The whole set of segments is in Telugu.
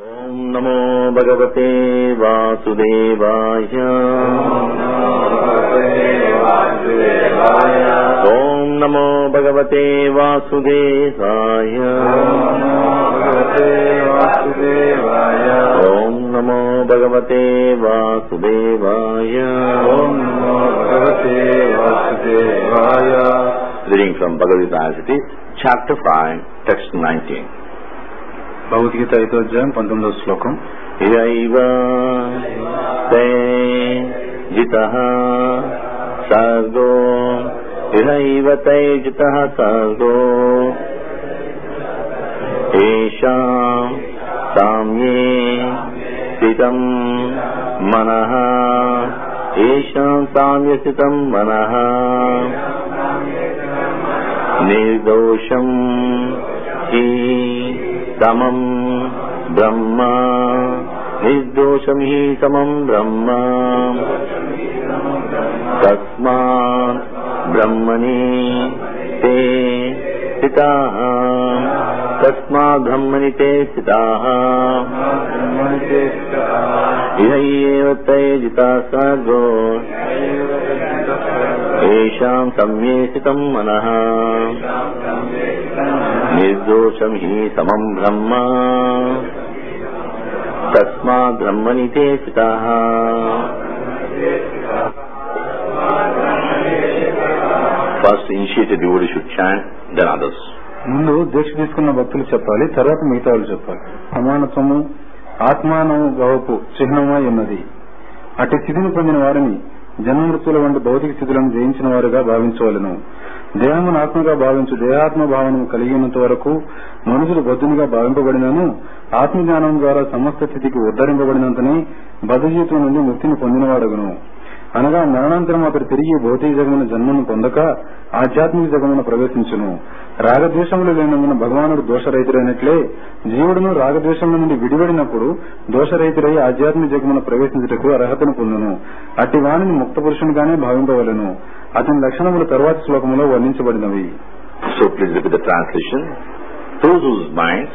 ॐ नमो भगवते वासुदेवाय ॐ नमो भगवते वासुदेवाय ॐ नमो भगवते वासुदेवाय Reading from Bhagavad Gita as it is, chapter 5, text 19. Bhagavad Gita ఐదో అధ్యాయం పంతొమ్మిదవ శ్లోకం यैव ते जितः सर्गो यैव ते जितः सर्गो येषाम् साम्ये स्थितम् मनः येषाम् साम्ये स्थितम् मनः निर्दोषम् हि समम् ब्रह्म निर्दोषम् हि समम् ब्रह्म तस्मात् ब्रह्मणि ते स्थिताः तस्मात् ब्रह्मणि ते स्थिताः इहैव ते जिता सर्गो येषाम् सम्ये स्थितम् मनः निर्दोषम् हि समम् ब्रह्म तस्मात् ब्रह्मणि ते स्थिताः First initiated devotee should chant, then others. ముందు దీక్ష తీసుకున్న భక్తులు చెప్పాలి తర్వాత మిగతా వాళ్ళు చెప్పాలి సమానత్వము ఆత్మానుభవపు చిహ్నమై ఉన్నది అటు స్థితిని పొందిన వారిని జన్మమృత్యుల వంటి భౌతిక స్థితులను జయించిన వారుగా భావించవలను దేహమును ఆత్మగా భావించు దేహాత్మ భావనము కలిగి ఉన్నంత వరకు మనుషులు బద్ధునిగా భావింపబడినను ఆత్మజ్ఞానం ద్వారా సమస్త స్థితికి ఉద్ధరింపబడినంతనే బద్ధ జీవితం నుండి ముక్తిని పొందినవాడగును అనగా మరణాంతరం అతడు తిరిగి భౌతిక జగమున జన్మను పొందక ఆధ్యాత్మిక జగమున ప్రవేశించును రాగద్వేషములు లేనందున భగవానుడు దోషరహితుడైనట్లే జీవుడును రాగద్వేషముల నుండి విడిపడినప్పుడు దోషరహితుడై ఆధ్యాత్మిక జగమున ప్రవేశించుటకు అర్హతను పొందును అట్టి వాణిని ముక్త పురుషునిగానే భావింపవలను అతని లక్షణములు తర్వాతి శ్లోకములో వర్ణించబడినవి So please look at the translation. Those whose minds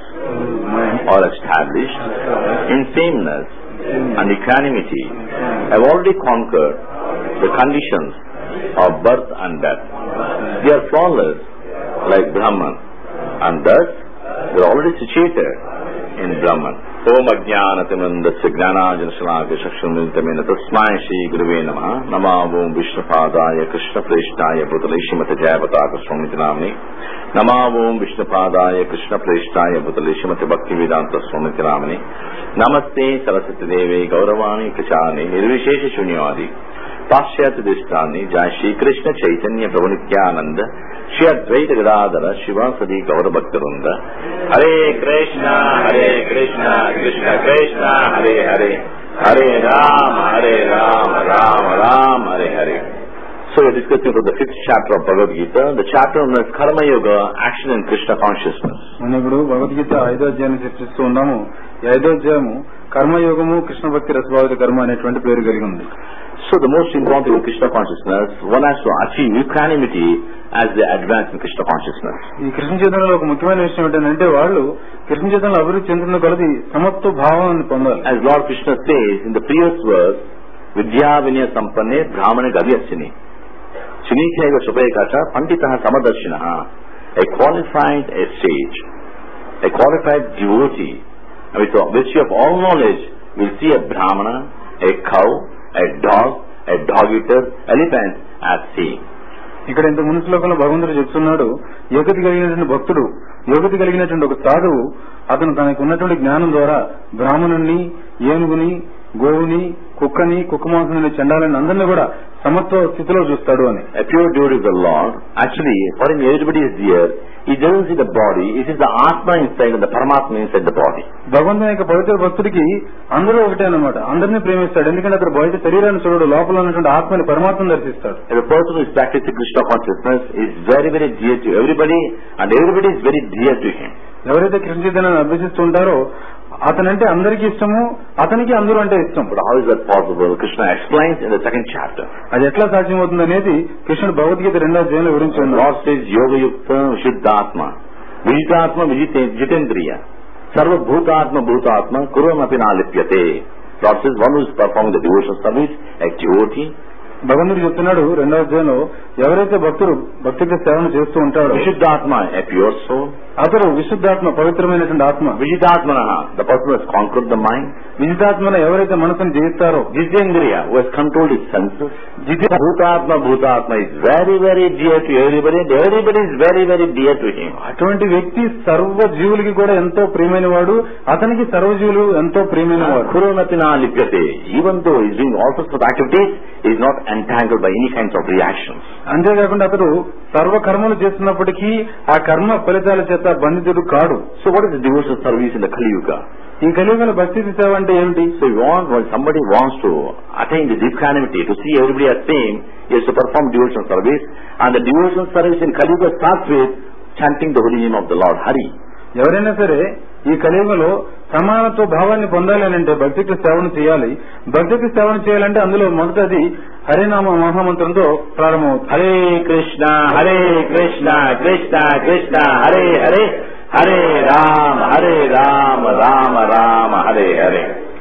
are established in sameness and equanimity have already conquered the conditions of birth and death. They are flawless like Brahman and thus they are already situated in Brahman. ఓం అజ్ఞానతిమందస్య జ్ఞానాజనశలాక చక్షుర్మిలితమైన తస్మాయ శ్రీ గురువే నమ నమా ఓం విష్ణుపాదాయ కృష్ణప్రేష్టాయ భూతలే శ్రీమతి జయపతాక స్వామితి నామిని నమా ఓం విష్ణుపాదాయ కృష్ణప్రేష్టాయ భూతలే శ్రీమతి భక్తి వేదాంత స్వామితి నామిని నమస్తే సరస్వతి దేవే గౌరవాణి ప్రచాని నిర్విశేష శూన్యవాది పాశ్చాత్య దృష్టాన్ని జయ శ్రీకృష్ణ చైతన్య ప్రభు నిత్యానంద శ్రీ అద్వైత గదాధర శివాసది గౌర భక్తవృంద Hare Krishna Hare Krishna Krishna Krishna Hare Hare Hare Rama Hare Rama Rama Rama Hare Hare So we're discussing from the fifth chapter of Bhagavad Gita, the chapter on the Karma Yoga, action in Krishna consciousness. మనం ఇప్పుడు భగవద్గీత ఐదో అధ్యాయాన్ని చర్చిస్తూ ఉన్నాము ఈ ఐదో అధ్యాయము కర్మయోగము కృష్ణ భక్తి రసభావిత కర్మ అనేటువంటి పేరు కలిగి ఉంది So the most important thing in Krishna consciousness, one has to achieve equanimity as they advance in Krishna consciousness. ఈ కృష్ణ చైతన్యంలో ఒక ముఖ్యమైన విషయం ఏంటంటే వాళ్ళు కృష్ణ చైతన్యంలో అభివృద్ధి చెందుతున్న కొలది సమత్వ భావాన్ని పొందాలి As Lord Krishna says in the previous verse, Vidya Vinaya Sampanne Brahmane Gavyasini. Chinikega Shubhekata Pandita Samadarshina. A qualified a sage, a qualified devotee, with the virtue of all knowledge, will see a Brahmana, a cow, a dog, a dog eater, elephant as seeing. ఇక్కడ ఇంత ముందు శ్లోకంలో భగవంతుడు చెప్తున్నాడు యోగతి కలిగినటువంటి భక్తుడు యోగతి కలిగినటువంటి ఒక సాధువు అతను తనకు ఉన్నటువంటి జ్ఞానం ద్వారా బ్రాహ్మణుణ్ణి ఏనుగుని గోవుని కుక్కని కుక్కమాంసుని చండాలని అందరినీ కూడా సమత్వ స్థితిలో చూస్తాడు అని A pure devotee of the Lord, actually, for him everybody is there. He doesn't see the body, it is the Atma inside and the Paramatma inside the body. భగవంతుని యొక్క పవిత్ర భక్తుడికి అందరూ ఒకటే అన్నమాట అందరినీ ప్రేమిస్తాడు ఎందుకంటే అతను బయట శరీరాన్ని చూడడు లోపల ఉన్నటువంటి ఆత్మని పరమాత్మను దర్శిస్తాడు If a person who is practicing Krishna consciousness is very, very dear to everybody and everybody is very dear to him. ఎవరైతే కృష్ణ చైతన్యాన్ని అభ్యసిస్తుంటారో అతనంటే అందరికీ ఇష్టము అతనికి అందరూ అంటే ఇష్టం But how is that possible? Krishna explains in the second chapter. అది ఎట్లా సాధ్యమవుతుంది అనేది కృష్ణుడు భగవద్గీత రెండో అధ్యాయంలో వివరించి The ఉన్నాడు Lord says Yoga Yukta Vishuddhatma. Vijitatma Vijite- Jitendriya. Sarva Bhutatma Bhutatma Kuramapi Nalipyate. Lord says one who is performing the devotional service, a devotee, భగవంతుడు చెప్తున్నాడు రెండవ అధ్యాయంలో ఎవరైతే భక్తుడు భక్తికి సేవను చేస్తూ ఉంటాడో Vishuddhatma, a pure soul, అతడు విశుద్ధాత్మ పవిత్రమైనటువంటి ఆత్మ Vijithatmana, the person who has conquered the mind, విజితాత్మను ఎవరైతే మనసును జయిస్తారో Jitendriya, who has controlled his senses, జితి Bhutatma Bhutatma is very very dear to everybody and everybody is very very dear to him. అటువంటి వ్యక్తి సర్వ జీవులకి కూడా ఎంతో ప్రియమైన వాడు అతనికి సర్వజీవులు ఎంతో ప్రియమైన వాడు Kurunatina Lipyate, even though he is doing all sorts of activities, he is not entangled by any kinds of reactions. అంతేకాకుండా అతడు సర్వ కర్మలు చేస్తున్నప్పటికీ ఆ కర్మ ఫలితాల చేత బంధితుడు కాడు So what is the devotional service in the Kali Yuga? ఈ కలియుగల భక్తి సేవ అంటే ఏమిటి So you want, when somebody wants to attain this equanimity, to see everybody as same, he has to perform devotional service. And the devotional service in Kali Yuga starts with chanting the holy name of the Lord, Hari. ఎవరైనా సరే ఈ కలియుగంలో సమానత్వ భావాన్ని పొందాలి అని అంటే భక్తికి సేవను చేయాలి భక్తికి సేవను చేయాలంటే అందులో మొదటది హరినామ మహామంత్రంతో ప్రారంభమవుతుంది Hare Krishna, Hare Krishna, Krishna Krishna, Hare Hare, Hare Ram, Hare Ram, Ram Ram, Hare Hare.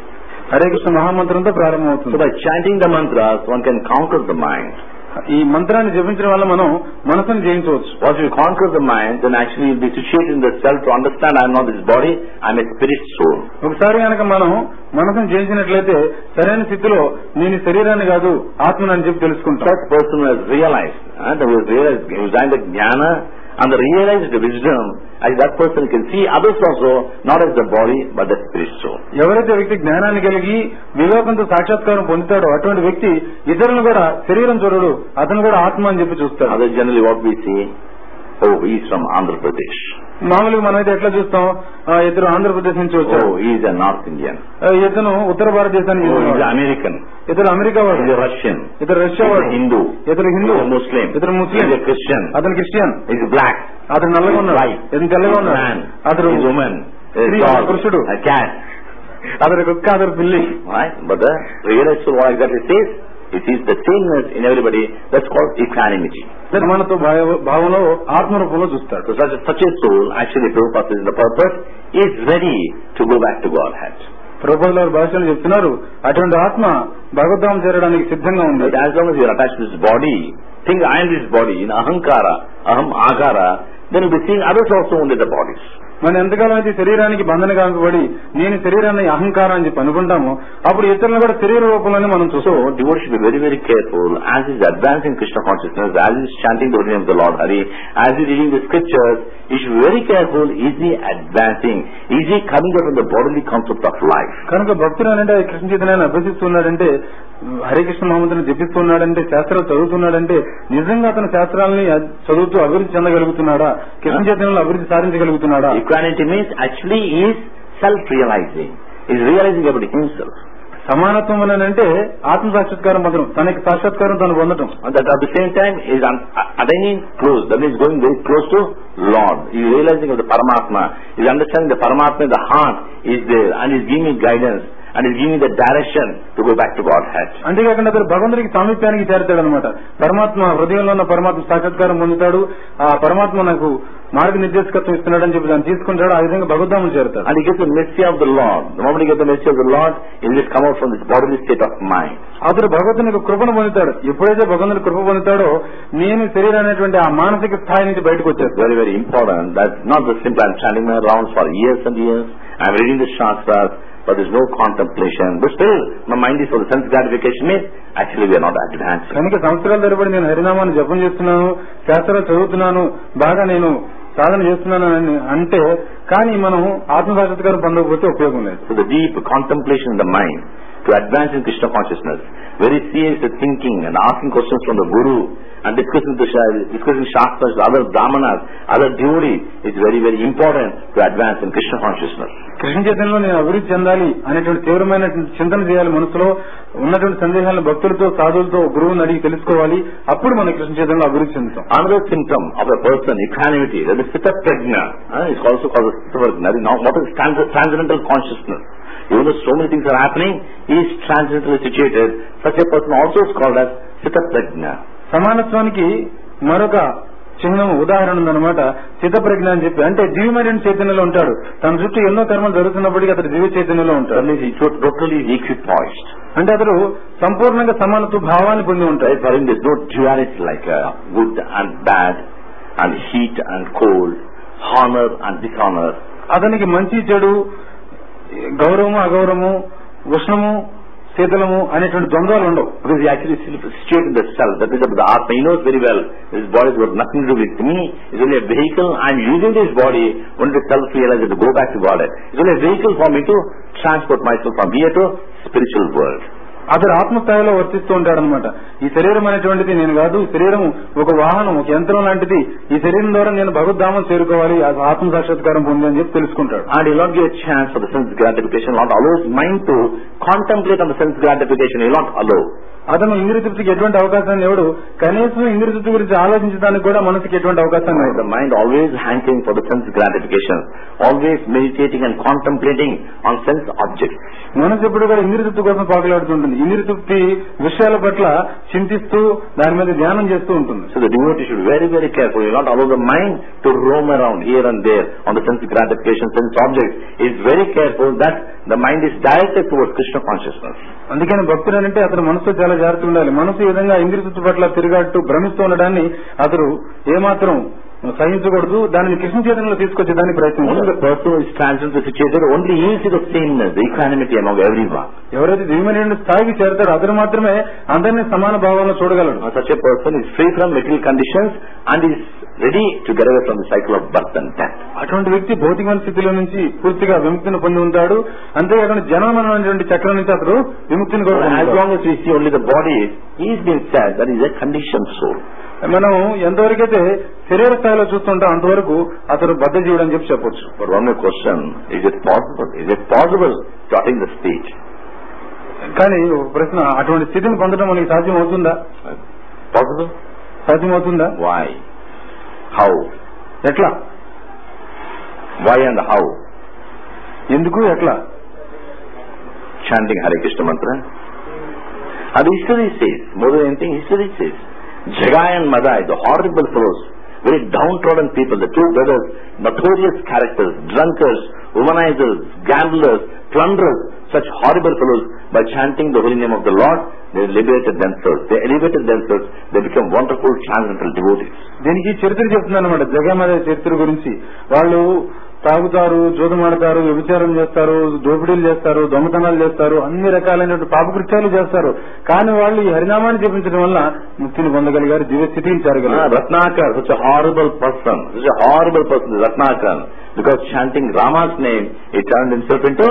Hare Krishna మహామంత్రంతో So ప్రారంభమవుతుంది by chanting the mantras, one can conquer the mind. ఈ మంత్రాన్ని జపించడం వల్ల మనం మనసును జయించవచ్చు Once you conquer the mind, then actually you'll be situated in the self to understand I am not this body, I am a spirit soul. ఒకసారి కనుక మనం మనసును జయించినట్లయితే సరైన స్థితిలో నేను ఈ శరీరాన్ని కాదు ఆత్మని అని చెప్పి తెలుసుకుంటాం Such person who has realized, uh, who has realized, who has done the jnana and the realized wisdom, as that person can see others also, not as the body, but the spirit soul. ఎవరైతే వ్యక్తి జ్ఞానాన్ని కలిగి వివేకంతో సాక్షాత్కారం పొందుతాడో అటువంటి వ్యక్తి ఇతరులను కూడా శరీరం చూడడు అతను కూడా ఆత్మ అని చెప్పి చూస్తాడు Others generally what we say, oh, he is from Andhra Pradesh. మామూలుగా మనం అయితే ఎట్లా చూస్తాం ఆ, ఇతరు ఆంధ్రప్రదేశ్ నుంచి వచ్చాడు Oh, he is a North Indian. ఆ, ఇతను ఉత్తర భారతదేశానికి Oh, he is చెందినవాడు. American. ఇతరు అమెరికా He is వాడు a Russian. ఇతరు రష్యా He is వాడు a Hindu. ఇతరు He Hindu is a Muslim. ఇతరు He Muslim is a Christian. అతను క్రిస్టియన్ He is black. అతను నల్లగా ఉన్నాడు White. ఇతను తెల్లగా He is a ఉన్నాడు man. అతడు He is a woman. He is స్త్రీ, a dog. పురుషుడు. A cat. అతడు కుక్క అతడు పిల్లి Right? But the realized soul what exactly says? It sees the sameness in everybody. That's called equanimity. సమానత్వ భావ- భావంలో ఆత్మరూపంలో చూస్తాడు So such a, such a soul, actually Prabhupada says the purpose, is ready to go back to Godhead. ప్రభుత్వ భాషలు చెప్తున్నారు అటువంటి ఆత్మ భగవద్ధామం చేరడానికి సిద్ధంగా ఉంది But as long as you are attached to this body, think I am this body, in ahankara, aham akara, then you'll be seeing others also only the bodies. మనం ఎంతకాలం అయితే శరీరానికి బంధన కాకబడి నేను శరీరాన్ని అహంకారం అని చెప్పి అనుకుంటామో అప్పుడు ఇతరులను కూడా శరీర రూపంలోనే మనం చూస్తాం So, devotee should be very, very careful as he is advancing Krishna consciousness, as he is chanting the holy name of the Lord Hari, as he is reading the scriptures, he should be very careful, is he advancing? Is he coming out of the bodily concept of life? కనుక భక్తుడు అంటే కృష్ణ చైతన్యాన్ని అభ్యసిస్తున్నాడంటే హరే కృష్ణ మహమ్మద్ని జపిస్తున్నాడంటే శాస్త్రాలు చదువుతున్నాడంటే నిజంగా అతను శాస్త్రాలని అ- చదువుతూ అభివృద్ధి చెందగలుగుతున్నాడా కృష్ణ చైతన్యంలో అభివృద్ధి సాధించగలుగుతున్నాడా Equanimity means actually he is self-realizing. He is realizing about himself. సమానత్వం అని అంటే ఆత్మ సాక్షాత్కారం పొందడం తనకి సాక్షాత్కారం తను పొందడం And that at the same time is un- attaining close, that means going very close to Lord. He is realizing of the Paramatma. He is understanding the Paramatma in the heart is there and is giving me guidance and is giving me the direction to go back to Godhead. అంతేకాకుండా అతను భగవంతుడికి సామీప్యానికి చేరుతాడు అనమాట పరమాత్మ హృదయంలో ఉన్న పరమాత్మ సాక్షాత్కారం పొందుతాడు ఆ పరమాత్మ నాకు మార్గ నిర్దేశకత్వం ఇస్తున్నాడు అని చెప్పి దాన్ని తీసుకుంటాడు ఆ విధంగా భగవద్ధామం చేరుతాడు And he gets the mercy of the Lord. The moment he gets the mercy of the Lord, he will just come out from this bodily state of mind. అతడు భగవంతుని యొక్క కృపను పొందుతాడు ఎప్పుడైతే భగవంతుని కృప పొందుతాడో నేను శరీరం అనేటువంటి ఆ మానసిక స్థాయి నుంచి బయటకు It's వచ్చేస్తాడు very, very important. That's not the simple, I'm standing my rounds for years and years, I'm reading the Shastras, but there's no contemplation. But still, my mind is for the sense gratification means actually we are not advancing. కనుక సంవత్సరాల తరబడి నేను హరినామాన్ని జపం చేస్తున్నాను శాస్త్రాలు చదువుతున్నాను బాగా నేను సాధన చేస్తున్నాను అని అంటే కానీ మనం ఆత్మ సాక్షాత్కారం పొందకపోతే ఉపయోగం లేదు So the deep contemplation in the mind to advance in Krishna consciousness, very serious thinking and asking questions from the Guru and discussing the Sha- discussing Shastras, other Brahmanas, other devotees is very, very important to advance in Krishna consciousness. Krishna చైతన్యంలో నేను అభివృద్ధి చెందాలి అనేటువంటి తీవ్రమైన చింతన చేయాలి మనసులో ఉన్నటువంటి సందేహాలను భక్తులతో సాధువులతో గురువుని అడిగి తెలుసుకోవాలి అప్పుడు మన కృష్ణ చైతన్యంలో అభివృద్ధి చెందుతాం Another symptom of a person, equanimity, that is Sita Prajna, uh, is also called as Sita Prajna. That is now what is trans- transcendental consciousness. Even though so many things are happening, he is transcendentally situated. Such a person also is called as Sita Prajna. సమానత్వానికి మరొక చిహ్నం ఉదాహరణ ఉందన్నమాట చిత్తప్రజ్ఞ అని చెప్పి అంటే దివ్యమైన చైతన్యంలో ఉంటాడు తన చుట్టూ ఎన్నో కర్మలు జరుగుతున్నప్పటికీ అతడు దివ్య చైతన్యంలో ఉంటాడు That means he's to- totally equipoised. అంటే అతడు సంపూర్ణంగా సమానత్వ భావాన్ని పొంది ఉంటాడు Right? For him there's no duality like uh, good and bad and heat and cold, honor and dishonor. అతనికి మంచి చెడు గౌరవము అగౌరవము ఉష్ణము శీతలము అనేటువంటి ద్వంద్వాలు ఉండవు Because he actually is situated in the self. That is the Atma. He knows very well this body has got nothing to do with me. It's only a vehicle. I'm using this body only to self-realize and to go back to God. It's only a vehicle for me to transport myself from here to spiritual world. అతడు ఆత్మస్థాయిలో వర్తిస్తూ ఉంటాడు అనమాట ఈ శరీరం అనేటువంటిది నేను కాదు ఈ శరీరం ఒక వాహనం ఒక యంత్రం లాంటిది ఈ శరీరం ద్వారా నేను భగవద్ధామం చేరుకోవాలి ఆ ఆత్మ సాక్షాత్కారం పొంది అని చెప్పి తెలుసుకుంటాడు And he'll not give a chance for the sense gratification. He'll not allow his mind to contemplate on the sense gratification. He'll not allow. అతను ఇంద్రియ తృప్తికి ఎటువంటి అవకాశాన్ని ఎవడు కనీసం ఇంద్రియ తృప్తి గురించి ఆలోచించడానికి కూడా మనసుకి ఎటువంటి అవకాశాన్ని The ఇవ్వడు. mind always hankering for the sense gratification. Always meditating and contemplating on sense objects. మనసు ఎప్పుడు కూడా ఇంద్రియ తృప్తి కోసం పాకులాడుతుంటుంది ఇంద్రియ తృప్తి విషయాల పట్ల చింతిస్తూ దాని మీద ధ్యానం చేస్తూ ఉంటుంది So the devotee should be very, very careful. He will not allow the mind to roam around here and there on the sense gratification, sense objects. He is very careful that the mind is directed towards Krishna consciousness. అందుకని భక్తుడు అంటే అతను మనసుతో చాలా జాగ్రత్త ఉండాలి మనసు ఈ విధంగా ఇంద్రియ తృప్తి పట్ల తిరిగాట్టు భ్రమిస్తూ ఉండడాన్ని అతడు ఏమాత్రం సహించకూడదు దానిని కృష్ణ చైతన్యంలో తీసుకొచ్చేదాన్ని Only ప్రయత్నించాలి the person who is transcendental situated only he is the sameness, the equanimity among everyone. ఎవరైతే దివ్యమైన స్థాయికి చేరతారో అతను మాత్రమే అందరినీ సమాన భావంలో చూడగలడు Now, such a person is free from material conditions and is ready to get away from the cycle of birth and death. అటువంటి వ్యక్తి భౌతికమైన స్థితిలో నుంచి పూర్తిగా విముక్తిని పొంది ఉంటాడు అంతేకాకుండా జన్మనం అనేటువంటి చక్రం నుంచి అతడు విముక్తిని కూడా As పొందుతాడు. long as we see only the body, he is being said that he is a conditioned soul. మనం ఎంతవరకైతే శరీర స్థాయిలో చూస్తుంటాం అంతవరకు అతడు బద్ద జీవుడు అని చెప్పి చెప్పొచ్చు But one more question, is it possible? Is it possible to attain the state? కానీ ఒక ప్రశ్న అటువంటి స్థితిని పొందడం మనకి సాధ్యం అవుతుందా Possible? సాధ్యమవుతుందా Why? How? ఎట్లా Why and how? ఎందుకు ఎట్లా Chanting Hare Krishna mantra. And the history says, more than anything, history says, Jagai and Madai, the horrible fellows, very downtrodden people, the two brothers, notorious characters, drunkards, womanizers, gamblers, plunderers, such horrible fellows, by chanting the holy name of the Lord, they liberated themselves. They elevated themselves. They become wonderful transcendental devotees. దీనికి చరిత్ర చెప్తుందన్నమాట జగమద చరిత్ర గురించి వాళ్ళు తాగుతారు జోదమాడతారు వ్యభిచారం చేస్తారు దోపిడీలు చేస్తారు దొంగతనాలు చేస్తారు అన్ని రకాలైనటువంటి పాపకృత్యాలు చేస్తారు కానీ వాళ్ళు ఈ హరినామాన్ని జపించడం వల్ల ముక్తిని పొందగలిగారు దివ్య స్థితిని Ah, చేరగలిగారు Ratnakar, such a horrible person, such a horrible person, Ratnakar, because chanting Rama's name, he turned himself into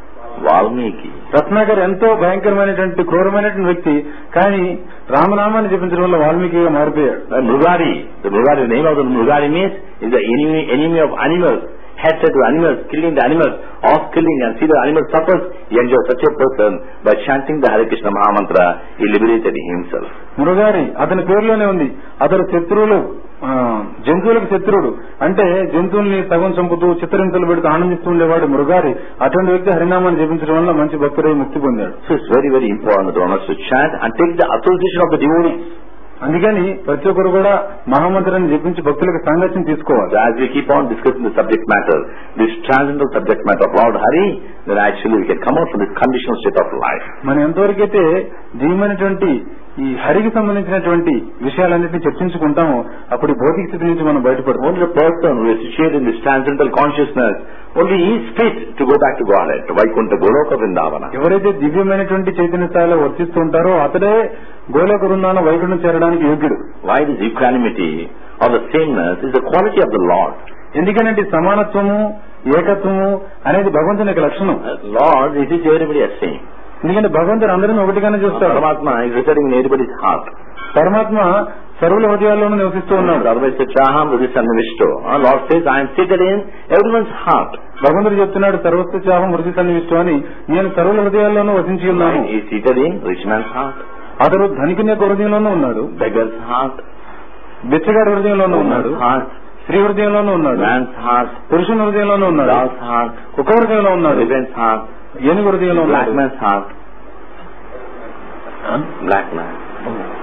Valmiki. Ratnakar ఎంతో భయంకరమైనటువంటి క్రూరమైనటువంటి వ్యక్తి కానీ రామనామాన్ని జపించడం వల్ల వాల్మీకిగా మారిపోయాడు And Mrugari, the Mrugari, the name of the Mrugari means is the enemy, enemy of animals, hatred to animals, killing the animals, off killing and see the animal suffers. He enjoys such a person by chanting the Hare Krishna Maha Mantra, he liberated himself. మురుగారి అతని పేరులోనే ఉంది అతడు శత్రువులు ఆ, జంతువులకు శత్రువుడు అంటే జంతువుల్ని సగం చంపుతూ చిత్రహింసలు పెడుతూ ఆనందిస్తూ ఉండేవాడు మురుగారి అటువంటి వ్యక్తి హరినామాన్ని జపించడం వల్ల మంచి భక్తుడై ముక్తి పొందాడు So it's very, very important that one has to chant and take the association of the devotees. అందుకని ప్రతి ఒక్కరు కూడా మహామంత్రాన్ని జపించి భక్తులకు సాంగత్యం తీసుకోవాలి So as we keep on discussing the subject matter, this transcendental subject matter of Lord Hari, then actually we can come out from this conditional state of life. మనం ఎంతవరకైతే దివ్యమైనటువంటి ఈ హరికి సంబంధించినటువంటి విషయాలన్నింటినీ చర్చించుకుంటామో అప్పుడు ఈ భౌతిక స్థితి నుంచి మనం బయటపడతాం Only the person who is situated in this transcendental consciousness, only he is fit to go back to Godhead, to Vaikuntha Goloka Vrindavana. ఎవరైతే దివ్యమైనటువంటి చైతన్య స్థాయిలో వర్తిస్తూ ఉంటారో అతడే గోలోక బృందాన వైకుంఠం చేరడానికి యోగ్యుడు Why this equanimity or the sameness is the quality of the Lord. ఎందుకంటే సమానత్వము ఏకత్వము అనేది భగవంతుని యొక్క లక్షణం Uh, Lord, it is everybody as same. ఎందుకంటే భగవంతుడు అందరిని ఒకటిగానే చూస్తాడు Paramatma is residing in everybody's heart. పరమాత్మ సర్వుల హృదయాల్లోనూ నివసిస్తూ ఉన్నాడు Otherwise, said, Chaham Ridhisannavishto. Uh, Lord says, I am seated in everyone's heart. భగవంతుడు చెప్తున్నాడు సర్వస్వ చాహం మృతి సన్నివిష్టం అని నేను సర్వుల హృదయాల్లోనూ వసించి ఉన్నాను He is seated in rich man's heart, అతడు ధనికుని యొక్క హృదయంలోనూ ఉన్నాడు beggar's heart, బిచ్చగాడి హృదయంలోనూ ఉన్నాడు woman's heart, స్త్రీ హృదయంలోనూ ఉన్నాడు man's heart, పురుషుని హృదయంలోనూ ఉన్నాడు dog's heart, కుక్క హృదయంలో ఉన్నాడు elephant's heart, ఏనుగు హృదయంలో black ఉన్నాడు man's heart. Huh? Black man.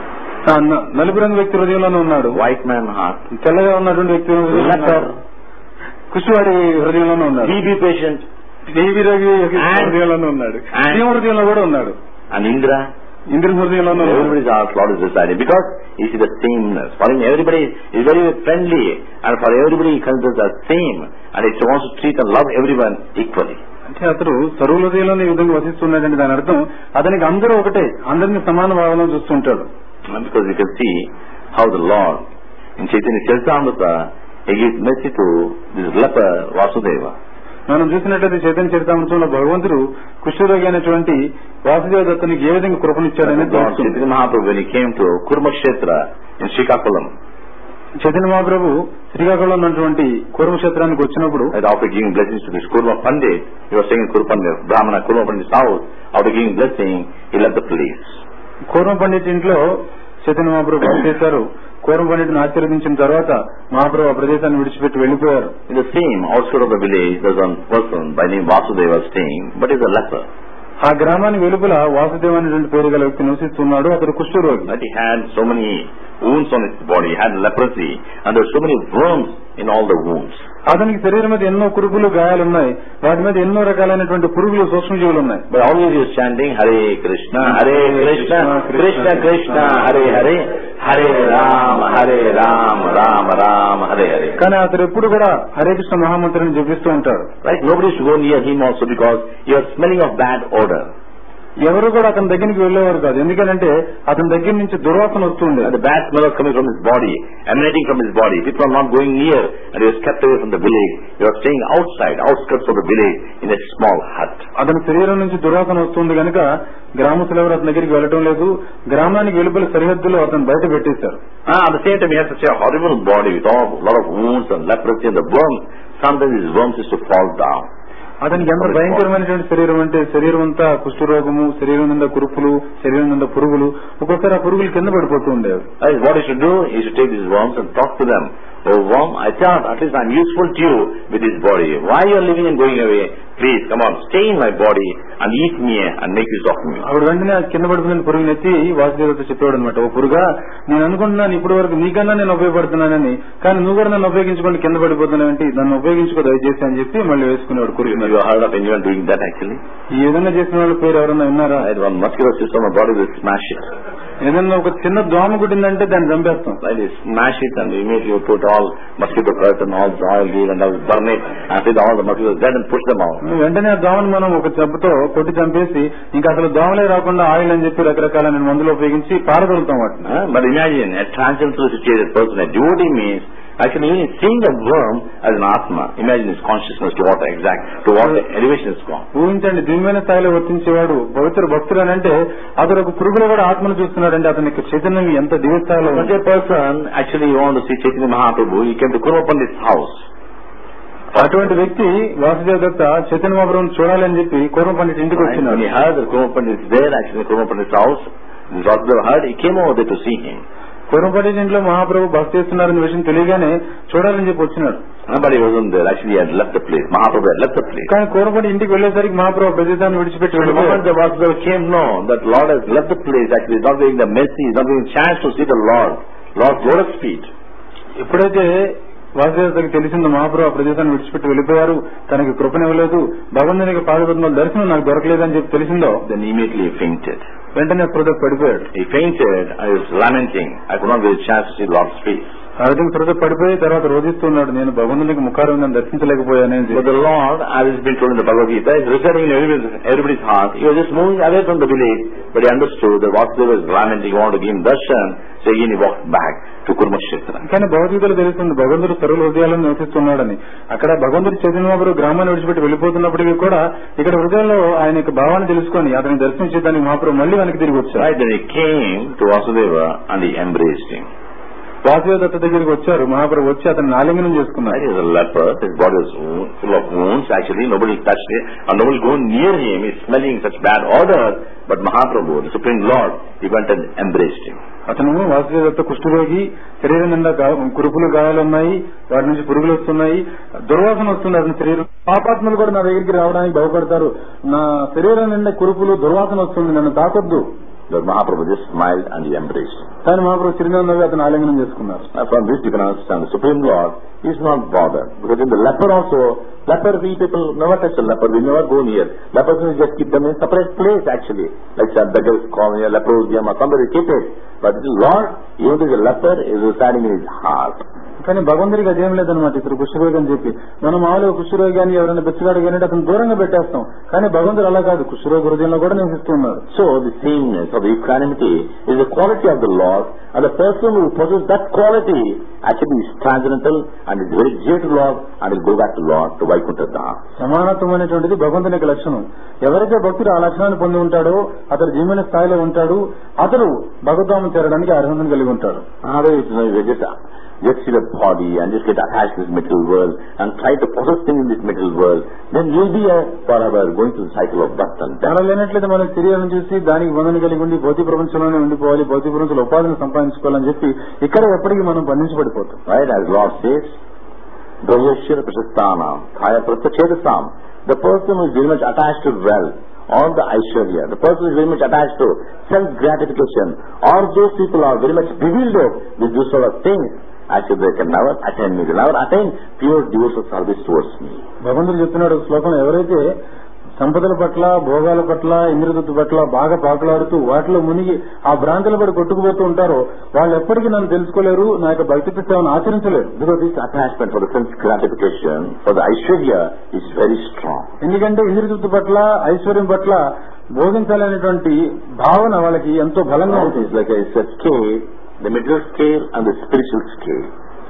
ఆ, న- నలుపు రంగు వ్యక్తి హృదయంలోనే ఉన్నాడు white man heart. తెల్లగా ఉన్నటువంటి వ్యక్తి హృదయంలో ఉన్నాడు. కుష్టివాడి హృదయంలోనే ఉన్నాడు He be patient. Devi Ravi And- హృదయంలోనే ఉన్నాడు And- శివ హృదయంలో కూడా ఉన్నాడు And Indra, ఇంద్రుని హృదయంలోనే ఉన్నాడు everybody's heart, Lord is deciding. Because he sees the sameness. For him, everybody is very friendly. And for everybody, he considers the same. And he wants to treat and love everyone equally. అంటే అతడు సర్వ హృదయంలోనే ఈ విధంగా వసిస్తున్నాడంటే దాని అర్థం అతనికి అందరూ ఒకటే అందరినీ సమాన భావంలో చూస్తుంటాడు And because you can see how the Lord, in Chaitanya Charitamrita, he gives mercy to this leper Vasudeva. మనం చూసినట్లయితే చైతన్య చరితాంశంలో భగవంతుడు కుష్ఠరోగి అయినటువంటి వాసుదేవ దత్తునికి ఏ విధంగా కృపనిచ్చాడని Lord తెలుస్తుంది Chaitanya Mahaprabhu, when he came to Kurmakshetra in Srikakulam, Chaitanya మహాప్రభు శ్రీకాకుళంలో ఉన్నటువంటి కురుక్షేత్రానికి వచ్చినప్పుడు and after giving blessings to this Kurma Pandit, he was saying Kurma Pandit, Brahmana Kurma Pandit's house, after giving blessing, he left the place. కూర్మ పండిట్ ఇంట్లో చైతన్య మహాప్రభు ఏం చేశారు కూర్మ పండిట్ని ఆశీర్వదించిన తర్వాత మహాప్రభు ఆ ప్రదేశాన్ని విడిచిపెట్టి వెళ్లిపోయారు In the same outskirt of the village, there's one person by name Vasudeva staying, but he's a leper. ఆ గ్రామానికి వెలుపల వాసుదేవ్ అనేటువంటి పేరు గల వ్యక్తి నివసిస్తున్నాడు అతడు కుష్ఠరోగి But he had so many wounds on his body, he had leprosy, and there were so many worms in all the wounds. అతనికి శరీరం మీద ఎన్నో కురుపులు గాయాలు ఉన్నాయి వాటి మీద ఎన్నో రకాలైనటువంటి పురుగులు సూక్ష్మజీవులు ఉన్నాయి But always he was chanting Hare Krishna, Hare Krishna, Krishna Krishna, Hare Hare, Hare Rama, Hare Rama, Rama Rama, Hare Hare. కానీ అతడు ఎప్పుడు కూడా హరే కృష్ణ మహామంత్రిని జపిస్తూ ఉంటాడు Right? Nobody should go near him also because he was smelling of bad odor. ఎవరు కూడా అతని దగ్గరికి వెళ్ళేవారు కాదు ఎందుకంటే అతని దగ్గర నుంచి దుర్వాసన వస్తుండే And the bad smell was coming from his body, emanating from his body. People are not going near, and he was kept away from the village. He was staying outside, outskirts of the village, in a small hut. అతని శరీరం నుంచి దుర్వాసన వస్తుంది కనుక గ్రామస్తులు ఎవరు అతని దగ్గరికి వెళ్ళటం లేదు గ్రామానికి వెలుపల సరిహద్దులో అతను బయట పెట్టేశారు Ah, at the same time, he has such a horrible body with all, a lot of wounds and leprosy and the worms. Sometimes his worms used to fall down. అతనికి ఎంత భయంకరమైనటువంటి శరీరం అంటే శరీరం అంతా కుష్ఠరోగము శరీరం నిండా కురుపులు శరీరం నిండా పురుగులు ఒక్కొక్కసారి ఆ పురుగులు కింద పడిపోతూ ఉండేవి That is what he should do. He should take these worms and talk to them. Oh worm, I thought at least I'm useful to you with this body. Why you are living and going away? Please, come on, stay in my body and eat me and make use of me. ఆవిడ వెంటనే ఆ కింద పడిపోయిన పురుగుని ఎత్తి వాసుదేవతో చెప్పాడు అనమాట ఓ పురుగా నేను అనుకుంటున్నాను ఇప్పటి వరకు నీకన్నా నేను ఉపయోగపడుతున్నానని కానీ నువ్వు కూడా నన్ను ఉపయోగించుకొని కింద పడిపోతున్నావేంటి నన్ను ఉపయోగించుకో దయచేసి అని చెప్పి మళ్ళీ వేసుకునేవాడు You, పురుగు you have heard of anyone doing that actually? ఈ విధంగా చేసిన వాళ్ళ పేరు ఎవరన్నా విన్నారా Right, one muscular system of body will smash it. ఏదన్నా ఒక చిన్న దోమ గుట్టిందంటే దాన్ని చంపేస్తాం Right, you smash it and immediately you put all mosquito curtain, all the oil here and all burn it and with all the mosquitoes dead and push them out. వెంటనే ఆ దోమను మనం ఒక చెప్పుతో కొట్టి చంపేసి ఇంకా అసలు దోమలే రాకుండా ఆయిల్ అని చెప్పి రకరకాలైన మందులు ఉపయోగించి పారదొలుతాం వాటిని Huh? But imagine a transcendental situated person, a devotee means actually even seeing the worm as an atma. Imagine his consciousness to what exact, to what elevation it's gone. ఊహించండి దివ్యమైన స్థాయిలో వర్తించేవాడు పవిత్ర భక్తుడు అని అంటే అతను ఒక పురుగులో కూడా ఆత్మను చూస్తున్నాడంటే అతని యొక్క చైతన్యం ఎంత దివ్య స్థాయిలో Such ఉంది a person, actually you want to see Chaitanya Mahaprabhu, he came to Kurma Pandit's house. అటువంటి వ్యక్తి వాసుదేవ దత్త చైతన్య మహాప్రభుని చూడాలని చెప్పి కూర్మ పండిట్ ఇంటికి Right? When వచ్చినాడు he heard that Kurma Pandit is there, actually Kurma Pandit's house, this Vasudeva heard, he came over there to see him. కూర్మ పండిట్ ఇంట్లో మహాప్రభు బస్ చేస్తున్నారనే విషయం తెలియగానే చూడాలని చెప్పి వచ్చినాడు Huh? But he wasn't there. Actually, he had left the place. Mahaprabhu had left the place. కానీ కూర్మ పండిట్ ఇంటికి వెళ్ళేసరికి మహాప్రభు ప్రదేశాన్ని విడిచిపెట్టి So the moment వెళ్ళిపోయాడు the Vasudeva came, no, that Lord has left the place. Actually, he's not getting the mercy, he's not getting chance to see the Lord. Lord's lotus feet. ఎప్పుడైతే వాసుదేవతకి తెలిసిందో మహాప్రభు ఆ ప్రదేశాన్ని విడిచిపెట్టి వెళ్ళిపోయారు తనకి కృపనివ్వలేదు భగవంతునికి పాదపద్మల దర్శనం నాకు దొరకలేదని చెప్పి తెలిసిందో Then immediately he fainted. వెంటనే స్పృహ పడిపోయాడు He fainted and he was lamenting. I could not get a chance to see Lord's face. ఆ విధంగా స్పృహ పడిపోయి తర్వాత రోధిస్తున్నాడు నేను భగవంతునికి ముఖారం నన్ను దర్శించలేకపోయానని But the Lord, as has been told in the Bhagavad Gita, is residing in everybody's, everybody's heart. He was just moving away from the village, but he understood that Vasudeva was lamenting, he wanted to give him darshan, so again he walked back to Kurmakshetra. కానీ భగవద్గీతలో తెలుస్తుంది భగవంతుడు సర్వ హృదయాలను నివసిస్తున్నాడని అక్కడ భగవంతుడు చైతన్యబాబు గ్రామాన్ని విడిచిపెట్టి వెళ్ళిపోతున్నప్పటికీ కూడా ఇక్కడ హృదయంలో ఆయన యొక్క భావాన్ని తెలుసుకొని అతని దర్శించేదానికి మహాప్రభు మళ్ళీ వెనక్కి తిరిగి వచ్చారు Right, then he came to Vasudeva and he embraced him. Vasudeva దత్త దగ్గరికి వచ్చారు మహాప్రభు వచ్చి అతన్ని ఆలింగనం Right, చేసుకున్నారు he was a leper, his body was wo- full of wounds, actually nobody touched it, and nobody go near him, he's smelling such bad odor, but Mahaprabhu, the Supreme Lord, he went and embraced him. అతను వాసుదేవ దత్త కుష్ఠరోగి శరీరం నిండా గా- కురుపులు గాయాలు ఉన్నాయి వాటి నుంచి పురుగులు వస్తున్నాయి దుర్వాసన వస్తుంది అతని శరీరం పాపాత్మలు కూడా నా దగ్గరికి రావడానికి భయపడతారు నా శరీరం నిండా కురుపులు దుర్వాసన వస్తుంది నన్ను తాకొద్దు Lord Mahaprabhu just smiled and he embraced him. కానీ మహాప్రభు చిరునవ్వు నవ్వి అతను ఆలింగనం చేసుకున్నారు Now from this you can understand the Supreme Lord is not bothered. Because in the leper also, leper we people never touch a leper, we never go near. Lepers we just keep them in separate place actually. Like some beggars colony, a leprosium or somebody keep it. But the Lord, even though the leper is residing in his heart. కానీ భగవంతుడికి అదేం లేదనమాట ఇతరు కుష్ఠరోగి అని చెప్పి మనం మామూలుగా కుష్ఠరోగి కానీ ఎవరైనా బెచ్చగాడు కానీ అతను దూరంగా పెట్టేస్తాం కానీ భగవంతుడు అలా కాదు కుష్ఠరోగి హృదయంలో కూడా నివసిస్తూ ఉన్నాడు So the sameness or the equanimity is the quality of the Lord and the person who possesses that quality actually is transcendental and is very dear to Lord and will go back to Lord to Vaikuntha Dham. సమానత్వం అనేటువంటిది భగవంతుని యొక్క లక్షణం ఎవరైతే భక్తుడు ఆ లక్షణాన్ని పొంది ఉంటాడో అతడు జీవన స్థాయిలో ఉంటాడు అతడు భగవద్ధామం చేరడానికి అర్హతను కలిగి ఉంటాడు Otherwise, you know, you just, just see the body and just get attached to this material world and try to possess things in this material world, then you'll be a forever going through the cycle of birth and death. అలా లేనట్లయితే మన శరీరం చూసి దానికి బంధన కలిగి ఉండి భౌతిక ప్రపంచంలోనే ఉండిపోవాలి భౌతిక ప్రపంచంలో ఉపాధిని సంపాదించుకోవాలని చెప్పి ఇక్కడ ఎప్పటికీ మనం బంధించబడిపోతాం Right? As Lord says, Dvaryashira Prasasthanam, Kaya Pratyachedasam, the person who is very much attached to wealth, or the Aishwarya, the person who is very much attached to self-gratification, or those people are very much bewildered with those sort of things, actually they can never attain me, they never attain pure devotional service towards me. భగవంతుడు చెప్తున్నాడు శ్లోకం ఎవరైతే సంపదల పట్ల భోగాల పట్ల ఇంద్రదత్తు పట్ల బాగా పాకలాడుతూ వాటిలో మునిగి ఆ భ్రాంతుల పడి కొట్టుకుపోతూ ఉంటారో వాళ్ళు ఎప్పటికీ నన్ను తెలుసుకోలేరు నా యొక్క భక్తి సేవను ఆచరించలేరు Because this attachment for the sense gratification, for the Aishwarya, is very strong. ఎందుకంటే ఇంద్రదత్తు పట్ల ఐశ్వర్యం పట్ల భోగించాలనేటువంటి భావన వాళ్ళకి ఎంతో బలంగా It ఉంటుంది is like a, it's a scale, the middle scale and the spiritual scale.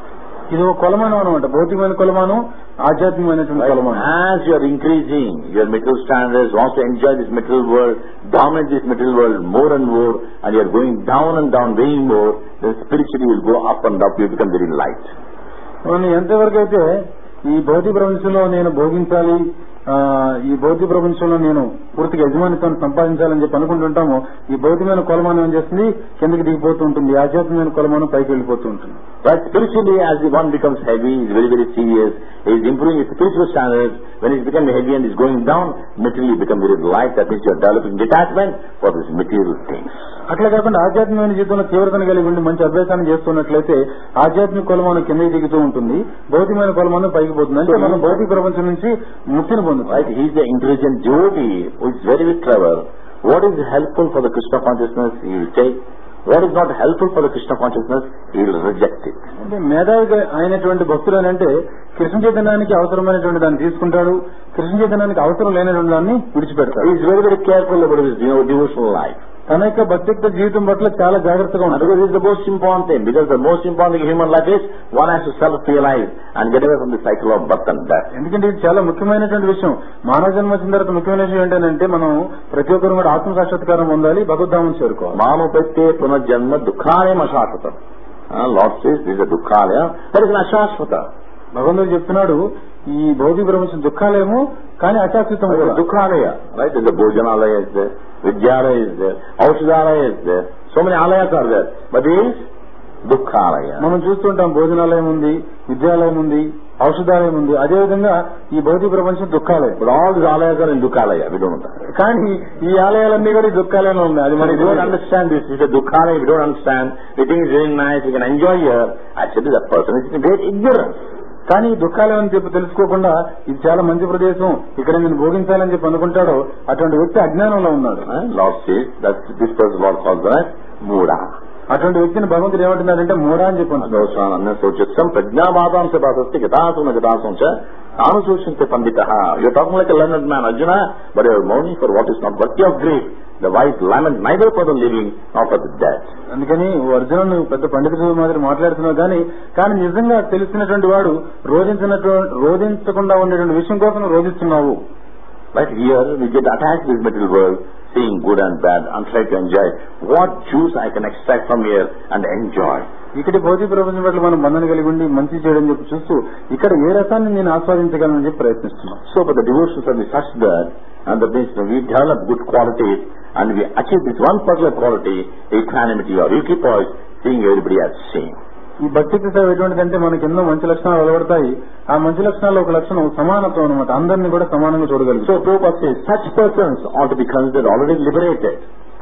ఇది ఒక కొలమానం అనమాట భౌతికమైన కొలమానం ఆధ్యాత్మికమైనటువంటి కొలమానం As you are increasing your material standards, want to enjoy this material world, dominate this material world more and more, and you are going down and down way more, then spiritually you will go up and up, you become very light. మనం ఎంతవరకు అయితే ఈ భౌతిక ప్రపంచంలో నేను భోగించాలి ఆ, ఈ భౌతిక ప్రపంచంలో నేను పూర్తిగా యజమానిత్వాన్ని సంపాదించాలని చెప్పి అనుకుంటుంటామో ఈ భౌతికమైన కొలమానం ఏం చేస్తుంది కిందకి దిగిపోతూ ఉంటుంది ఈ ఆధ్యాత్మికమైన కొలమానం పైకి వెళ్ళిపోతూ ఉంటుంది But spiritually, as the one becomes heavy, is very, very serious, is improving his spiritual standards, when he's becoming heavy and is going down, materially become very light, that means you are developing detachment for these material things. అట్లా కాకుండా ఆధ్యాత్మికమైన జీవితంలో తీవ్రతను కలిగి ఉండి మంచి అభ్యాసాన్ని చేస్తున్నట్లయితే ఆధ్యాత్మిక కొలమానం కిందకి దిగుతూ ఉంటుంది భౌతికమైన కొలమానం పైకి పోతుంది అంటే మనం భౌతిక ప్రపంచం నుంచి ముక్తిని పొందుతాం Right? He is the intelligent devotee who is very, very clever. What is helpful for the Krishna consciousness, he will take. What is not helpful for the Krishna consciousness, he will reject it. అంటే మేధావిగా అయినటువంటి భక్తులు అని అంటే కృష్ణ చైతన్యానికి అవసరమైనటువంటి దాన్ని తీసుకుంటాడు కృష్ణ చైతన్యానికి అవసరం లేనటువంటి దాన్ని విడిచిపెడతాడు He is very, very careful about his you know, devotional life. తన యొక్క భక్తియుక్త జీవితం పట్ల చాలా జాగ్రత్తగా And ఉంటాడు because it is the most important thing. Because the most important thing in human life is one has to self-realize and get away from the cycle of birth and death. ఎందుకంటే ఇది చాలా ముఖ్యమైనటువంటి విషయం మానవ జన్మ వచ్చిన తర్వాత ముఖ్యమైన విషయం ఏంటంటే మనం ప్రతి ఒక్కరు కూడా ఆత్మ సాక్షాత్కారం పొందాలి భగవద్ధామం చేరుకోవాలి Mamupette punarjanma dukhalaya ashashvata. Uh, Lord says this is a dukhalaya, but it's an ashashvata. భగవంతుడు చెప్తున్నాడు ఈ భౌతిక ప్రపంచం దుఃఖాలేమో కానీ అశాశ్వతం It's కూడా a dukhalaya, right? There's a Bhojanalaya is there, Vidyalaya is there, Aushadalaya is there. So many alayas are there. But this is dukhalaya. మనం చూస్తుంటాం భోజనాలయం ఉంది విద్యాలయం ఉంది ఔషధాలయం ఉంది అదేవిధంగా ఈ భౌతిక ప్రపంచం దుఃఖాలయం But all these alayas are in dukhalaya. We don't know that. కానీ ఈ ఆలయాలన్నీ కూడా ఈ దుఃఖాలయంలో ఉన్నాయి అది We మనకి don't understand this. It's a dukhalaya. We don't understand. We think it's very nice. We can enjoy here. Actually, that person is in great ignorance. కానీ ఈ దుఃఖాలయం అని చెప్పి తెలుసుకోకుండా ఇది చాలా మంచి ప్రదేశం ఇక్కడ నేను భోగించాలని చెప్పి అనుకుంటాడో అటువంటి వ్యక్తి అజ్ఞానంలో ఉన్నాడు Uh, Lord says that this person Lord calls as Muda. అటువంటి వ్యక్తిని భగవంతుడు ఏమంటున్నాడంటే మూడా అని చెప్పి అంటున్నాడు. దోషానన్నోచిత్సం ప్రజ్ఞావాదాంశ భాషస్తి గతాసు గతాసం చ తాను సూచించే పండిత you're talking like learned man Arjuna but you're mourning for what is not worthy of grief the wise lament neither for the living not for the death అందుకని ఓ అర్జునుడు నువ్వు పెద్ద పండితుడు మాదిరి మాట్లాడుతున్నావు కానీ కానీ నిజంగా తెలిసినటువంటి వాడు రోధించినటువంటి రోధించకుండా ఉండేటువంటి విషయం కోసం నువ్వు రోధిస్తున్నావు But here we get attached to this material world, seeing good and bad, and try to enjoy what juice I can extract from here and enjoy. ఇక్కడ భౌతిక ప్రపంచం పట్ల మనం బంధన కలిగి ఉండి మంచి చేయడం చెప్పి చూస్తూ ఇక్కడ ఏ రసాన్ని నేను ఆస్వాదించగలను చెప్పి ప్రయత్నిస్తున్నాం So for the devotions of the such that, and that means we develop good qualities, and we achieve this one particular quality, equanimity or equipoise, seeing everybody as same. ఈ భక్తి సేవ ఎటువంటిదంటే మనకి ఎన్నో మంచి లక్షణాలు అలవడతాయి ఆ మంచి లక్షణాల్లో ఒక లక్షణం సమానత్వం అనమాట అందరినీ కూడా సమానంగా చూడగలుగుతాం So Prabhupada says such persons ought to be considered already liberated.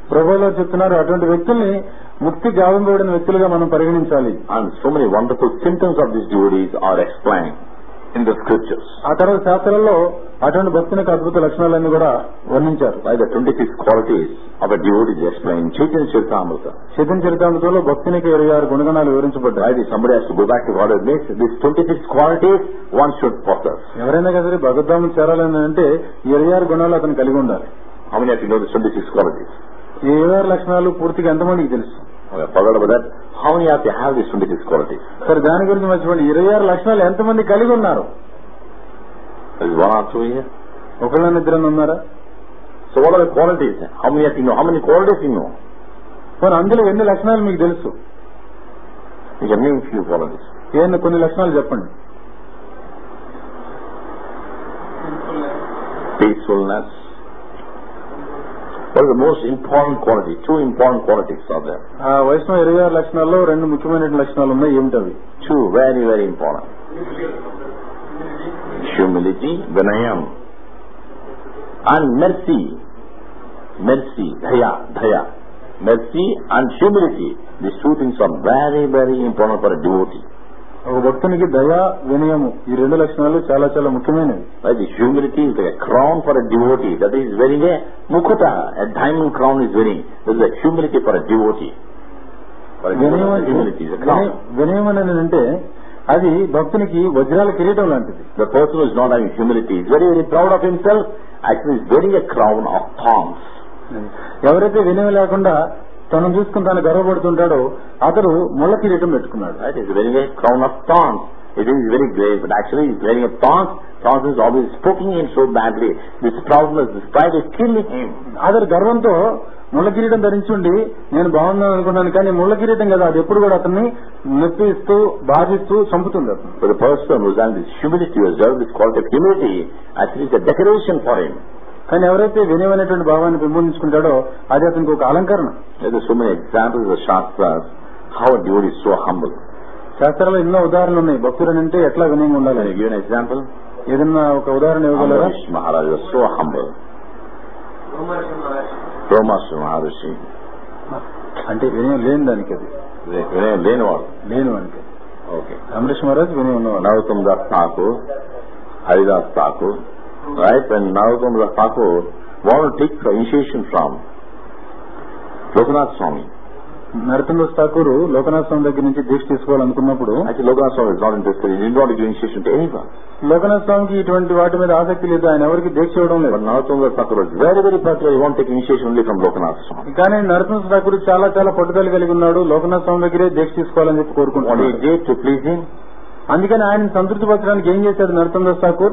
ప్రభువులో చెప్తున్నారు అటువంటి వ్యక్తుల్ని ముక్తి గావింపబడిన వ్యక్తులుగా మనం పరిగణించాలి And so many wonderful symptoms of these devotees are explained in the scriptures. ఆ తర్వాత శాస్త్రాల్లో అటువంటి భక్తుని యొక్క అద్భుత లక్షణాలన్నీ కూడా వర్ణించారు By the 26 qualities of a devotee is explained in Chaitanya Charitamrita. Chaitanya చరితామృతంలో భక్తునికి ఇరవై ఆరు గుణగణాలు వివరించబడ్డాయి Right? If somebody has to go back to what it means, these 26 qualities one should possess. ఎవరైనా కదా సరే భగవద్ధామం చేరాలని అంటే ఈ ఇరవై ఆరు గుణాలు అతను కలిగి ఉండాలి How many of you know the 26 qualities? ఈ ఇరవై ఆరు లక్షణాలు పూర్తిగా ఎంతమందికి తెలుసు Okay, forgot about that. How many of you have these 26 qualities? సరే దాని గురించి మర్చిపోండి ఇరవై ఆరు లక్షణాలు ఎంతమంది కలిగి ఉన్నారు There is one or two here. ఒకళ్ళ ఇద్దరు ఉన్నారా So what are the qualities? How many of you know? How many qualities you know? మరి అందులో ఎన్ని లక్షణాలు మీకు తెలుసు You can name few qualities. ఏమన్నా కొన్ని లక్షణాలు చెప్పండి Peacefulness. What is the most important quality? Two important qualities are there. ఆ వైష్ణవ ఇరవై ఆరు లక్షణాల్లో రెండు ముఖ్యమైన లక్షణాలు ఉన్నాయి ఏమిటవి Two very, very important. Humility, Vinayam. And mercy. Mercy, Dhaya, Dhaya. Mercy and humility. These two things are very, very important for a devotee. ఒక భక్తునికి దయ వినయము ఈ రెండు లక్షణాలు చాలా చాలా ముఖ్యమైనవి Right? The humility is like a crown for a devotee. That is wearing a mukata, a diamond crown is wearing. This is a humility for a devotee. For a వినయం devotee, అంటే- humility is a crown. వినయం- వినయం అనేది అంటే అది భక్తునికి వజ్రాల కిరీటం లాంటిది The person who is not having humility is very, very proud of himself. Actually, is wearing a crown of thorns. ఎవరైతే వినయం లేకుండా తనను చూసుకుని తాను గర్వపడుతుంటాడో అతడు ముళ్ళ కిరీటం పెట్టుకున్నాడు Right? He's wearing a crown of thorns. It is very great, but actually he's wearing a thorns. Thorns is always poking him so badly. This proudness, this pride is killing him. అతడు గర్వంతో ముళ్ళ కిరీటం ధరించుండి నేను బాగున్నాను అనుకున్నాను కానీ ముళ్ళ కిరీటం కదా అది ఎప్పుడు కూడా అతన్ని నొప్పిస్తూ బాధిస్తూ చంపుతుంది అతను For the person who's having this humility, who has developed this quality of humility, actually it's a decoration for him. కానీ ఎవరైతే వినయమైనటువంటి భావాన్ని పెంపొందించుకుంటాడో అది అతనికి ఒక అలంకరణ There are so many examples of the Shastras, how a devotee is so humble. శాస్త్రాల్లో ఎన్నో ఉదాహరణలు ఉన్నాయి భక్తుడు అంటే ఎట్లా వినయంగా Can ఉండాలి I give an example? ఏదన్నా ఒక ఉదాహరణ ఇవ్వగలరా Ambarish Maharaj was so humble. Romash Maharishi. అంటే వినయం లేని దానికి అది వినయం లేనివాడు లేని వానికి ఓకే అమరీష్ మహారాజ్ వినయం ఉన్నవాడు Narottam Das Thakur, Haridas Thakur, right? When Narottam Das Thakur wanted to take the initiation from Lokanath Swami, నరసింహస్ Thakur Lokanath స్వామి దగ్గర నుంచి దీక్ష తీసుకోవాలనుకున్నప్పుడు actually Lokanath Swami is not interested. He didn't want to give initiation to anyone. Lokanath స్వామికి ఇటువంటి వాటి మీద ఆసక్తి లేదు ఆయన ఎవరికి దీక్ష ఇవ్వడం But లేదు Narottam Das Thakur was very, very particular. He wanted to take initiation only from Lokanath Swami. కానీ నరసింహ ఠాకూర్ చాలా చాలా పట్టుదల కలిగి ఉన్నాడు లోకనాథ్ స్వామి దగ్గరే దీక్ష తీసుకోవాలని చెప్పి What he కోరుకుంటున్నాడు did to please him, అందుకని ఆయన సంతృప్తి పరచడానికి ఏం చేశాడు Narasimhadas Thakur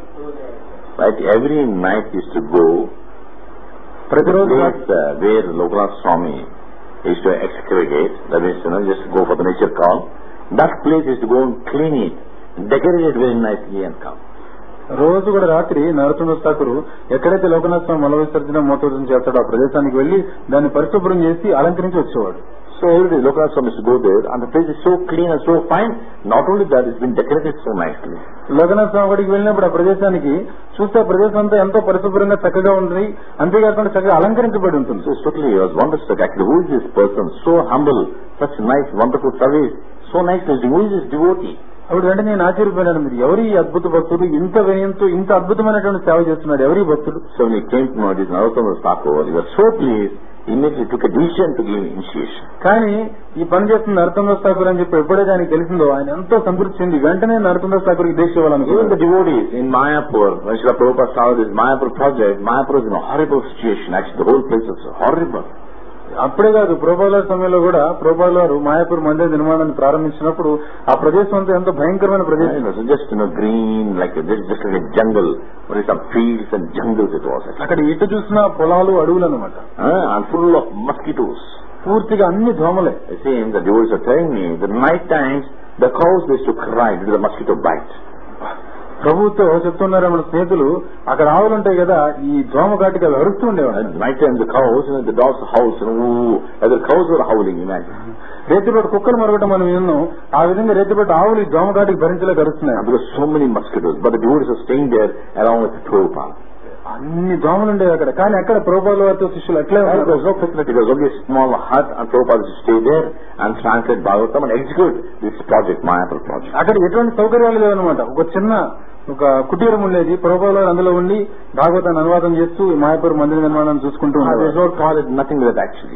right? Every night he used to go to the ప్రతిరోజు place uh, where Lokanath Swami used to excavate, that means, you know, just go for the nature call. That place is to go and clean it, decorate it very nicely and come. రోజు కూడా రాత్రి నరసింహదాస్ ఠాకూర్ ఎక్కడైతే లోకనాథ్ స్వామి మల విసర్జన మోతోజం చేస్తాడో ఆ ప్రదేశానికి వెళ్లి దాన్ని పరిశుభ్రం చేసి అలంకరించి వచ్చేవాడు So every day Lokanath Swami used to go there and the place is so clean and so fine. Not only that, it's been decorated so nicely. Lokanath స్వామి గుడికి వెళ్ళినప్పుడు ఆ ప్రదేశానికి చూస్తే ఆ ప్రదేశం అంతా ఎంతో పరిశుభ్రంగా చక్కగా ఉంటుంది అంతేకాకుండా చక్కగా అలంకరించబడి ఉంటుంది So totally he was wonderstruck. Actually, who is this person? So humble, such nice, wonderful service, so nice. Who is this devotee? అప్పుడు వెంటనే నేను ఆశ్చర్యపోయినాను మీరు ఎవరి ఈ అద్భుత భక్తుడు ఇంత వినయంతో ఇంత అద్భుతమైనటువంటి సేవ చేస్తున్నాడు ఎవరి భక్తుడు So when he came to know this Narottama Thakur, he was so pleased, he immediately took a decision to give him initiation. కానీ ఈ పని చేస్తున్న నరసింహదాస్ ఠాకూర్ అని చెప్పి ఎప్పుడైతే ఆయనకి తెలిసిందో ఆయన ఎంతో సంతృప్తి చెంది వెంటనే నరసింహదాస్ ఠాకూర్కి దీక్ష Even the ఇవ్వాలనుకున్నాడు devotees in Mayapur, when Srila Prabhupada started this Mayapur project, Mayapur is in a horrible situation. Actually, the whole place is horrible. అప్పుడే కాదు ప్రోపాల సమయంలో కూడా ప్రోపాల్ వారు మాయాపూర్ మందిర నిర్మాణాన్ని ప్రారంభించినప్పుడు ఆ ప్రదేశం అంతా ఎంతో భయంకరమైన You ప్రదేశం know, so just, you know, green, like a, just, just like a jungle. Only some fields and jungles it was. అక్కడ ఇటు చూసిన పొలాలు అడవులు అనమాట Uh, and full of mosquitoes. పూర్తిగా అన్ని దోమలే I see, the devotees are telling me, the night times, the cows used to cry due to the mosquito bite. ప్రభుత్వం చెప్తున్నారు మన స్నేహితులు అక్కడ ఆవులు ఉంటాయి కదా ఈ దోమ కాటికి అవి అరుస్తూ ఉండేవాడు And night time the cows, you know, the dogs house, you know, ooh, as the cows were howling, imagine. రేతిపేట కుక్కలు మరగటం మనం విన్నాం ఆ విధంగా రేతిపేట ఆవులు ఈ దోమ కాటికి భరించలేక అరుస్తున్నాయి And because so many mosquitoes, but the devotees are staying there along with Prabhupada. అన్ని దోమలు ఉండేవి అక్కడ కానీ అక్కడ ప్రభుపాల వారితో శిష్యులు అట్లే There ఉన్నారు was no facility. There was only a small hut and Prabhupada used to stay there and translate Bhagavatam and execute this project, Mayapur project. అక్కడ ఎటువంటి సౌకర్యాలు లేవన్నమాట ఒక చిన్న ఒక కుటీరం ఉండేది ప్రభుపాల వారు అందులో ఉండి భాగవతాన్ని అనువాదం చేస్తూ ఈ మాయాపూర్ మందిర నిర్మాణాన్ని చూసుకుంటూ Uh, there was ఉన్నారు no toilet, nothing like that actually.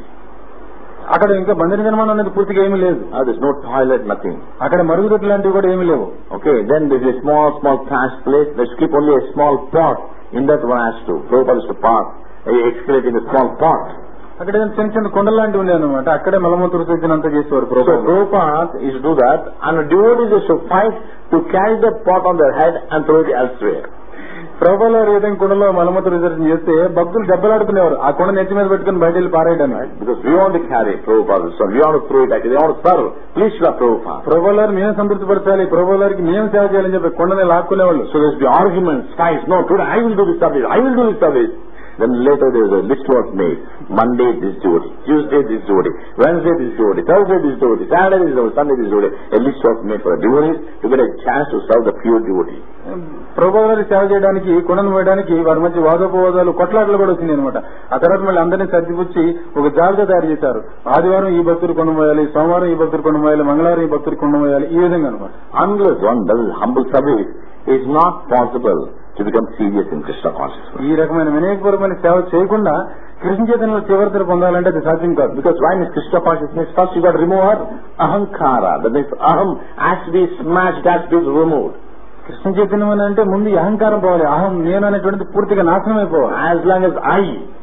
అక్కడ ఇంకా మందిర నిర్మాణం అనేది పూర్తిగా ఏమీ లేదు Uh, there's no toilet, nothing. అక్కడ మరుగుదొడ్లు లాంటివి కూడా ఏమీ లేవు Okay, then there's a small, small trash place. Let's keep only a small pot. In that one has to. Prabhupada used to park, uh, excavate in a small pot. అక్కడ ఏదైనా చిన్న చిన్న కొండలు లాంటివి ఉండేవి అనమాట అక్కడే మలమూత్ర విసర్జనంతా చేసేవారు So Prabhupada Prabhupada used to do that and the devotees used to fight to carry that pot on their head and throw it elsewhere. ప్రభుపాల వారు ఏదైనా కొండలో మలమూత్ర విసర్జన చేస్తే భక్తులు దెబ్బలాడుకునేవారు ఆ కొండ నెత్తి మీద పెట్టుకుని బయట వెళ్ళి పారేయడానికి Because we want to carry Prabhupada's son. We want to throw it actually. They want to serve. Please Srila Prabhupada. ప్రభుపాల వారు మేము సంతృప్తి పరచాలి ప్రభుపాల వారికి మేము సేవ చేయాలని చెప్పి కొండని లాక్కునేవాళ్ళు So there's the arguments, fights. No, today I will do this service. I will do this service. Then later there was a list was made. Monday this devotee, Tuesday this devotee, Wednesday this devotee, Thursday this devotee, Saturday this devotee, Sunday this devotee. A list was made for the devotees to get a chance to serve the pure devotee. ప్రభుపాల వారి సేవ చేయడానికి కొండను వేయడానికి వారి మధ్య వాదోపవాదాలు కొట్లాటలు కూడా వచ్చినాయి అనమాట ఆ తర్వాత మళ్ళీ అందరినీ సర్దిపుచ్చి ఒక జాబితా తయారు చేశారు ఆదివారం ఈ భక్తులు కొండ మోయాలి సోమవారం ఈ భక్తులు కొండ మోయాలి మంగళవారం ఈ భక్తులు కొండ మోయాలి ఈ విధంగా అనమాట Unless one does humble service, it is not possible to become serious in Krishna consciousness. ఈ రకమైన వినయపూర్వమైన సేవ చేయకుండా కృష్ణ చైతన్యంలో చివరితలు పొందాలంటే అది సాధ్యం కాదు Because why is Krishna consciousness? First you got to remove her ahankara. That means aham has to be smashed, has to be removed. Krishna చైతన్యం అని అంటే ముందు ఈ అహంకారం పోవాలి అహం నేను అనేటువంటిది పూర్తిగా నాశనం అయిపోవాలి As long as I,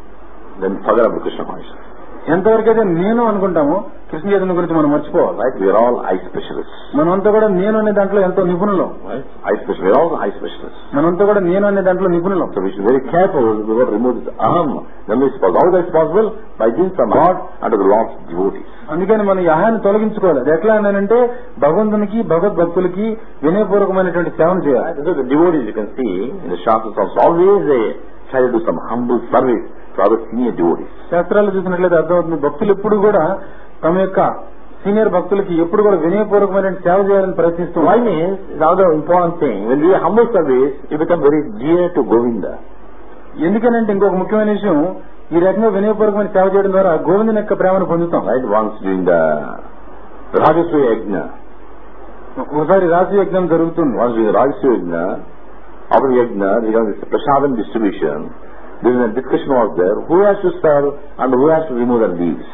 then forget about Krishna consciousness. ఎంతవరకైతే నేను అనుకుంటామో కృష్ణ చైతన్యం గురించి మనం మర్చిపోవాలి Right? We are all eye specialists. మనమంతా కూడా నేను అనే దాంట్లో ఎంతో నిపుణులం Right? Eye specialists. We are all eye specialists. మనమంతా కూడా నేను అనే దాంట్లో నిపుణులం So we should be very careful. We got to remove this aham. Then it's possible. How that is possible? By giving some God unto the Lord's devotees. అందుకని మనం ఈ అహాన్ని తొలగించుకోవాలి అది ఎట్లా అనంటే భగవంతునికి భగవద్భక్తులకి వినయపూర్వకమైనటువంటి సేవను చేయాలి Right? So the devotees you can see in the Shastras also always they try to do some humble service to other senior devotees. శాస్త్రాలు చూసినట్లయితే అర్థమవుతుంది భక్తులు ఎప్పుడు కూడా తమ యొక్క సీనియర్ భక్తులకి ఎప్పుడు కూడా వినయపూర్వకమైన సేవ చేయాలని ప్రయత్నిస్తూ Why means the other important thing. When we do humble service, you become very dear to Govinda. ఎందుకనంటే ఇంకొక ముఖ్యమైన విషయం ఈ రకంగా వినయపూర్వకమైన సేవ చేయడం ద్వారా గోవిందుని యొక్క ప్రేమను పొందుతాం Right? Once during the Rajasuri Yajna, ఒకసారి రాజు యజ్ఞం జరుగుతుంది once during the Rajasuri Yajna, after the Yajna, you know, this prasadam distribution, there was a discussion was there, who has to serve and who has to remove the leaves.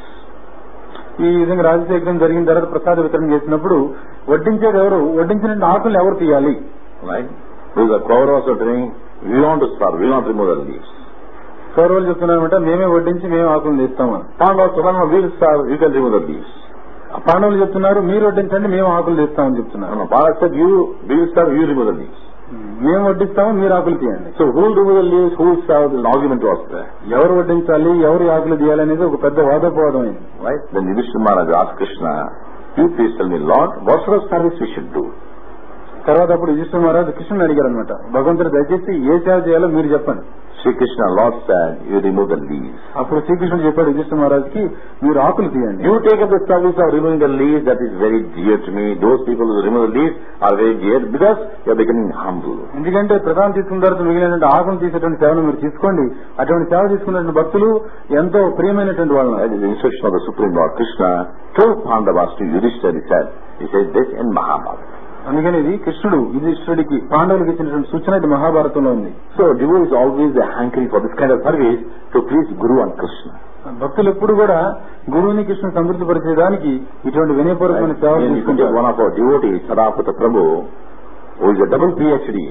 ఈ విధంగా రాజకీయ యజ్ఞం జరిగిన తర్వాత ప్రసాద వితరణ చేసినప్పుడు వడ్డించేది ఎవరు వడ్డించిన ఆకులు ఎవరు తీయాలి Right? Those are Kauravas are saying, we want to serve, we want to remove the leaves. కౌరవులు చెప్తున్నారన్నమాట మేమే వడ్డించి మేము ఆకులు తీస్తామని Pandavas said, no, no, we'll serve, you can remove the leaves. పాండవులు చెప్తున్నారు మీరు వడ్డించండి మేము ఆకులు తీస్తామని చెప్తున్నారు No, no, Pandavas said, you, we will serve, you remove the leaves. మేము వడ్డిస్తాము మీరు ఆకులు తీయండి So who will remove the leaves, who will serve, an argument was there. ఎవరు వడ్డించాలి ఎవరు ఆకులు తీయాలి అనేది ఒక పెద్ద వాదోపవాదం అయింది Right? Then Yudhishthira Maharaj asked Krishna, you please tell me, Lord, what sort of service we should do? తర్వాత అప్పుడు యుధిష్ఠిర మహారాజు కృష్ణుని అడిగారు అనమాట భగవంతుడు దయచేసి ఏ సేవ చేయాలో మీరు చెప్పండి Sri Krishna, Lord said, you remove the leaves. అప్పుడు శ్రీకృష్ణుడు చెప్పాడు యుధిష్ఠిర మహారాజుకి మీరు ఆకులు తీయండి You take up the service of removing the leaves, that is very dear to me. Those people who remove the leaves are very dear because you are becoming humble. ఎందుకంటే ప్రధానం తీసుకున్న తర్వాత మిగిలినటువంటి ఆకులు తీసేటువంటి సేవను మీరు తీసుకోండి అటువంటి సేవ తీసుకున్నటువంటి భక్తులు ఎంతో ప్రియమైనటువంటి వాళ్ళు That is the instruction of the Supreme Lord Krishna told Pandavas to Yudhishthira, he said, he said this in Mahabharata. అందుకని ఇది కృష్ణుడు యుధిష్ఠుడికి పాండవులకు ఇచ్చినటువంటి సూచన ఇది మహాభారతంలో ఉంది So devotee is always a hankering for this kind of service to please Guru and Krishna. భక్తులు ఎప్పుడు కూడా గురువుని కృష్ణుని సంతృప్తి పరిచేదానికి ఇటువంటి వినయపూర్వకమైన సేవ And if you take తీసుకుంటారు one of our devotees, Sadapata Prabhu, who is a double PhD,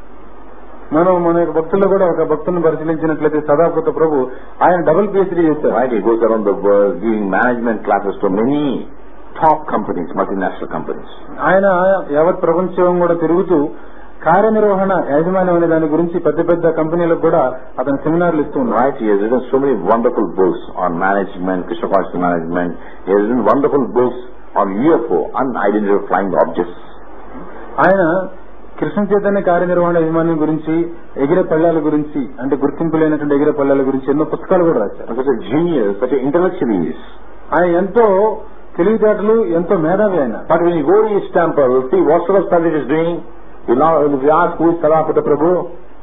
మనం మన యొక్క భక్తుల్లో కూడా ఒక భక్తులను పరిశీలించినట్లయితే సదాపుత ప్రభు ఆయన డబుల్ పిహెచ్డీ చేశారు right? He goes around the world giving management classes to many top companies, multinational companies. ఆయన యావత్ ప్రపంచం కూడా తిరుగుతూ కార్యనిర్వహణ యాజమాన్యం అనే దాని గురించి పెద్ద పెద్ద కంపెనీలకు కూడా అతను సెమినార్లు ఇస్తూ ఉన్నారు Right? He has written so many wonderful books on management, Krishna consciousness management. He has written wonderful books on UFO, unidentified flying objects. ఆయన కృష్ణ చైతన్య కార్యనిర్వహణ యజమాన్యం గురించి ఎగిరే పళ్ళాల గురించి అంటే గుర్తింపు లేనటువంటి ఎగిరే పళ్ళాల గురించి ఎన్నో పుస్తకాలు కూడా రాశారు And such a genius, such an intellectual he is. ఆయన ఎంతో తెలివితేటలు ఎంతో మేధావి ఆయన But when you go to his temple, see what sort of service he is doing. You know, if you ask who is Sarapata Prabhu,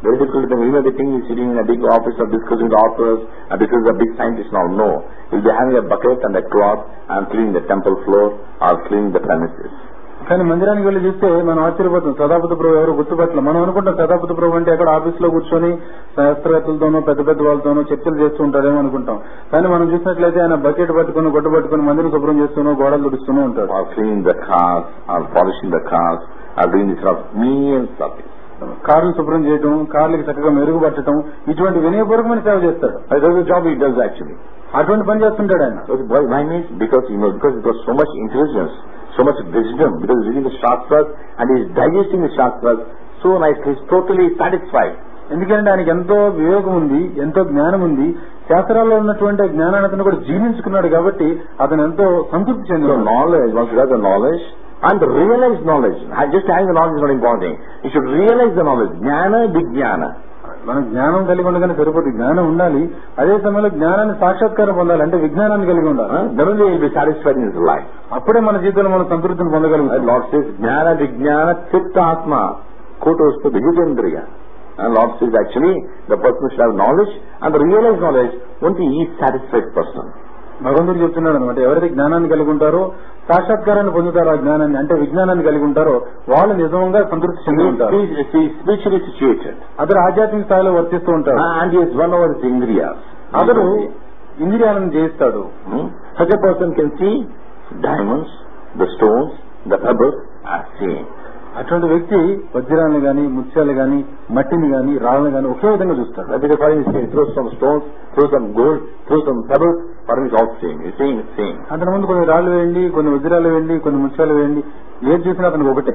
Very difficult to You may be thinking he's sitting in a big office or discussing with authors and because he's a big scientist now. No. He'll be having a bucket and a cloth and cleaning the temple floor or cleaning the premises. కానీ మందిరానికి వెళ్ళి చూస్తే మనం ఆశ్చర్యపోతాం సదాపతి ప్రభు ఎవరు గుర్తుపట్టలే మనం అనుకుంటాం సదాపతి ప్రభు అంటే ఎక్కడ ఆఫీస్ లో కూర్చొని శాస్త్రవేత్తలతోనో పెద్ద పెద్ద వాళ్ళతోనో చర్చలు చేస్తూ ఉంటాడేమో అనుకుంటాం కానీ మనం చూసినట్లయితే ఆయన బకెట్ పట్టుకుని గుడ్డ పట్టుకుని మందిరం శుభ్రం చేస్తూనో గోడలు తుడుస్తూనే ఉంటాడు Or cleaning the cars or polishing the cars or doing this sort of menial service. కార్లు శుభ్రం చేయటం కార్లకి చక్కగా మెరుగుపరచడం ఇటువంటి వినయపూర్వకమైన సేవ చేస్తాడు And That's the job he does actually. అటువంటి పని చేస్తుంటాడు ఆయన So why, why means? Because, you know, because he's got so much intelligence, so much wisdom, because he's reading the Shastras and he's digesting the Shastras so nicely, he's totally satisfied. ఎందుకంటే ఆయనకి ఎంతో వివేకం ఉంది ఎంతో జ్ఞానం ఉంది శాస్త్రాల్లో ఉన్నటువంటి ఆ జ్ఞానాన్ని అతను కూడా జీర్ణించుకున్నాడు కాబట్టి అతను ఎంతో సంతృప్తి So చెందాడు knowledge, once you have the knowledge, and realize knowledge. Just having the knowledge is not important. You should realize the knowledge. Jnana, Vijnana. మనం జ్ఞానం కలిగి ఉండగానే సరిపోతుంది జ్ఞానం ఉండాలి అదే సమయంలో జ్ఞానాన్ని సాక్షాత్కారం పొందాలి అంటే విజ్ఞానాన్ని కలిగి ఉండాలి Huh? Then only he will be satisfied in his life. అప్పుడే మన జీవితంలో మనం సంతృప్తిని And పొందగలుగుతాం Lord says, Jnana, Vijnana, Chitta, Atma, Kotostu, Vijitendriya. And Lord says actually, the person should have knowledge and realize knowledge, only he is satisfied person. భగవంతుడు చెప్తున్నాడు అనమాట ఎవరైతే జ్ఞానాన్ని కలిగి ఉంటారో సాక్షాత్కారాన్ని పొందుతారో ఆ జ్ఞానాన్ని అంటే విజ్ఞానాన్ని కలిగి ఉంటారో వాళ్ళు నిజంగా సంతృప్తి చెంది ఉంటారు He is, he is spiritually situated. అతను ఆధ్యాత్మిక స్థాయిలో వర్తిస్తూ ఉంటాడు And he has won over his indriyas. అతడు ఇంద్రియాలను జయిస్తాడు Hmm? Such a person can see diamonds, the stones, the pebbles as same. అటువంటి వ్యక్తి వజ్రాలను గాని ముత్యాలు గాని మట్టిని గాని రాళ్ళని గాని ఒకే విధంగా చూస్తాడు That is why he says, throw some stones, throw some gold, throw some pebbles, for him is all same. He's saying it's same. అతని ముందు కొన్ని రాళ్ళు వేయండి కొన్ని వజ్రాలు వేయండి కొన్ని ముత్యాలు వేయండి ఏది చూసినా అతనికి ఒకటే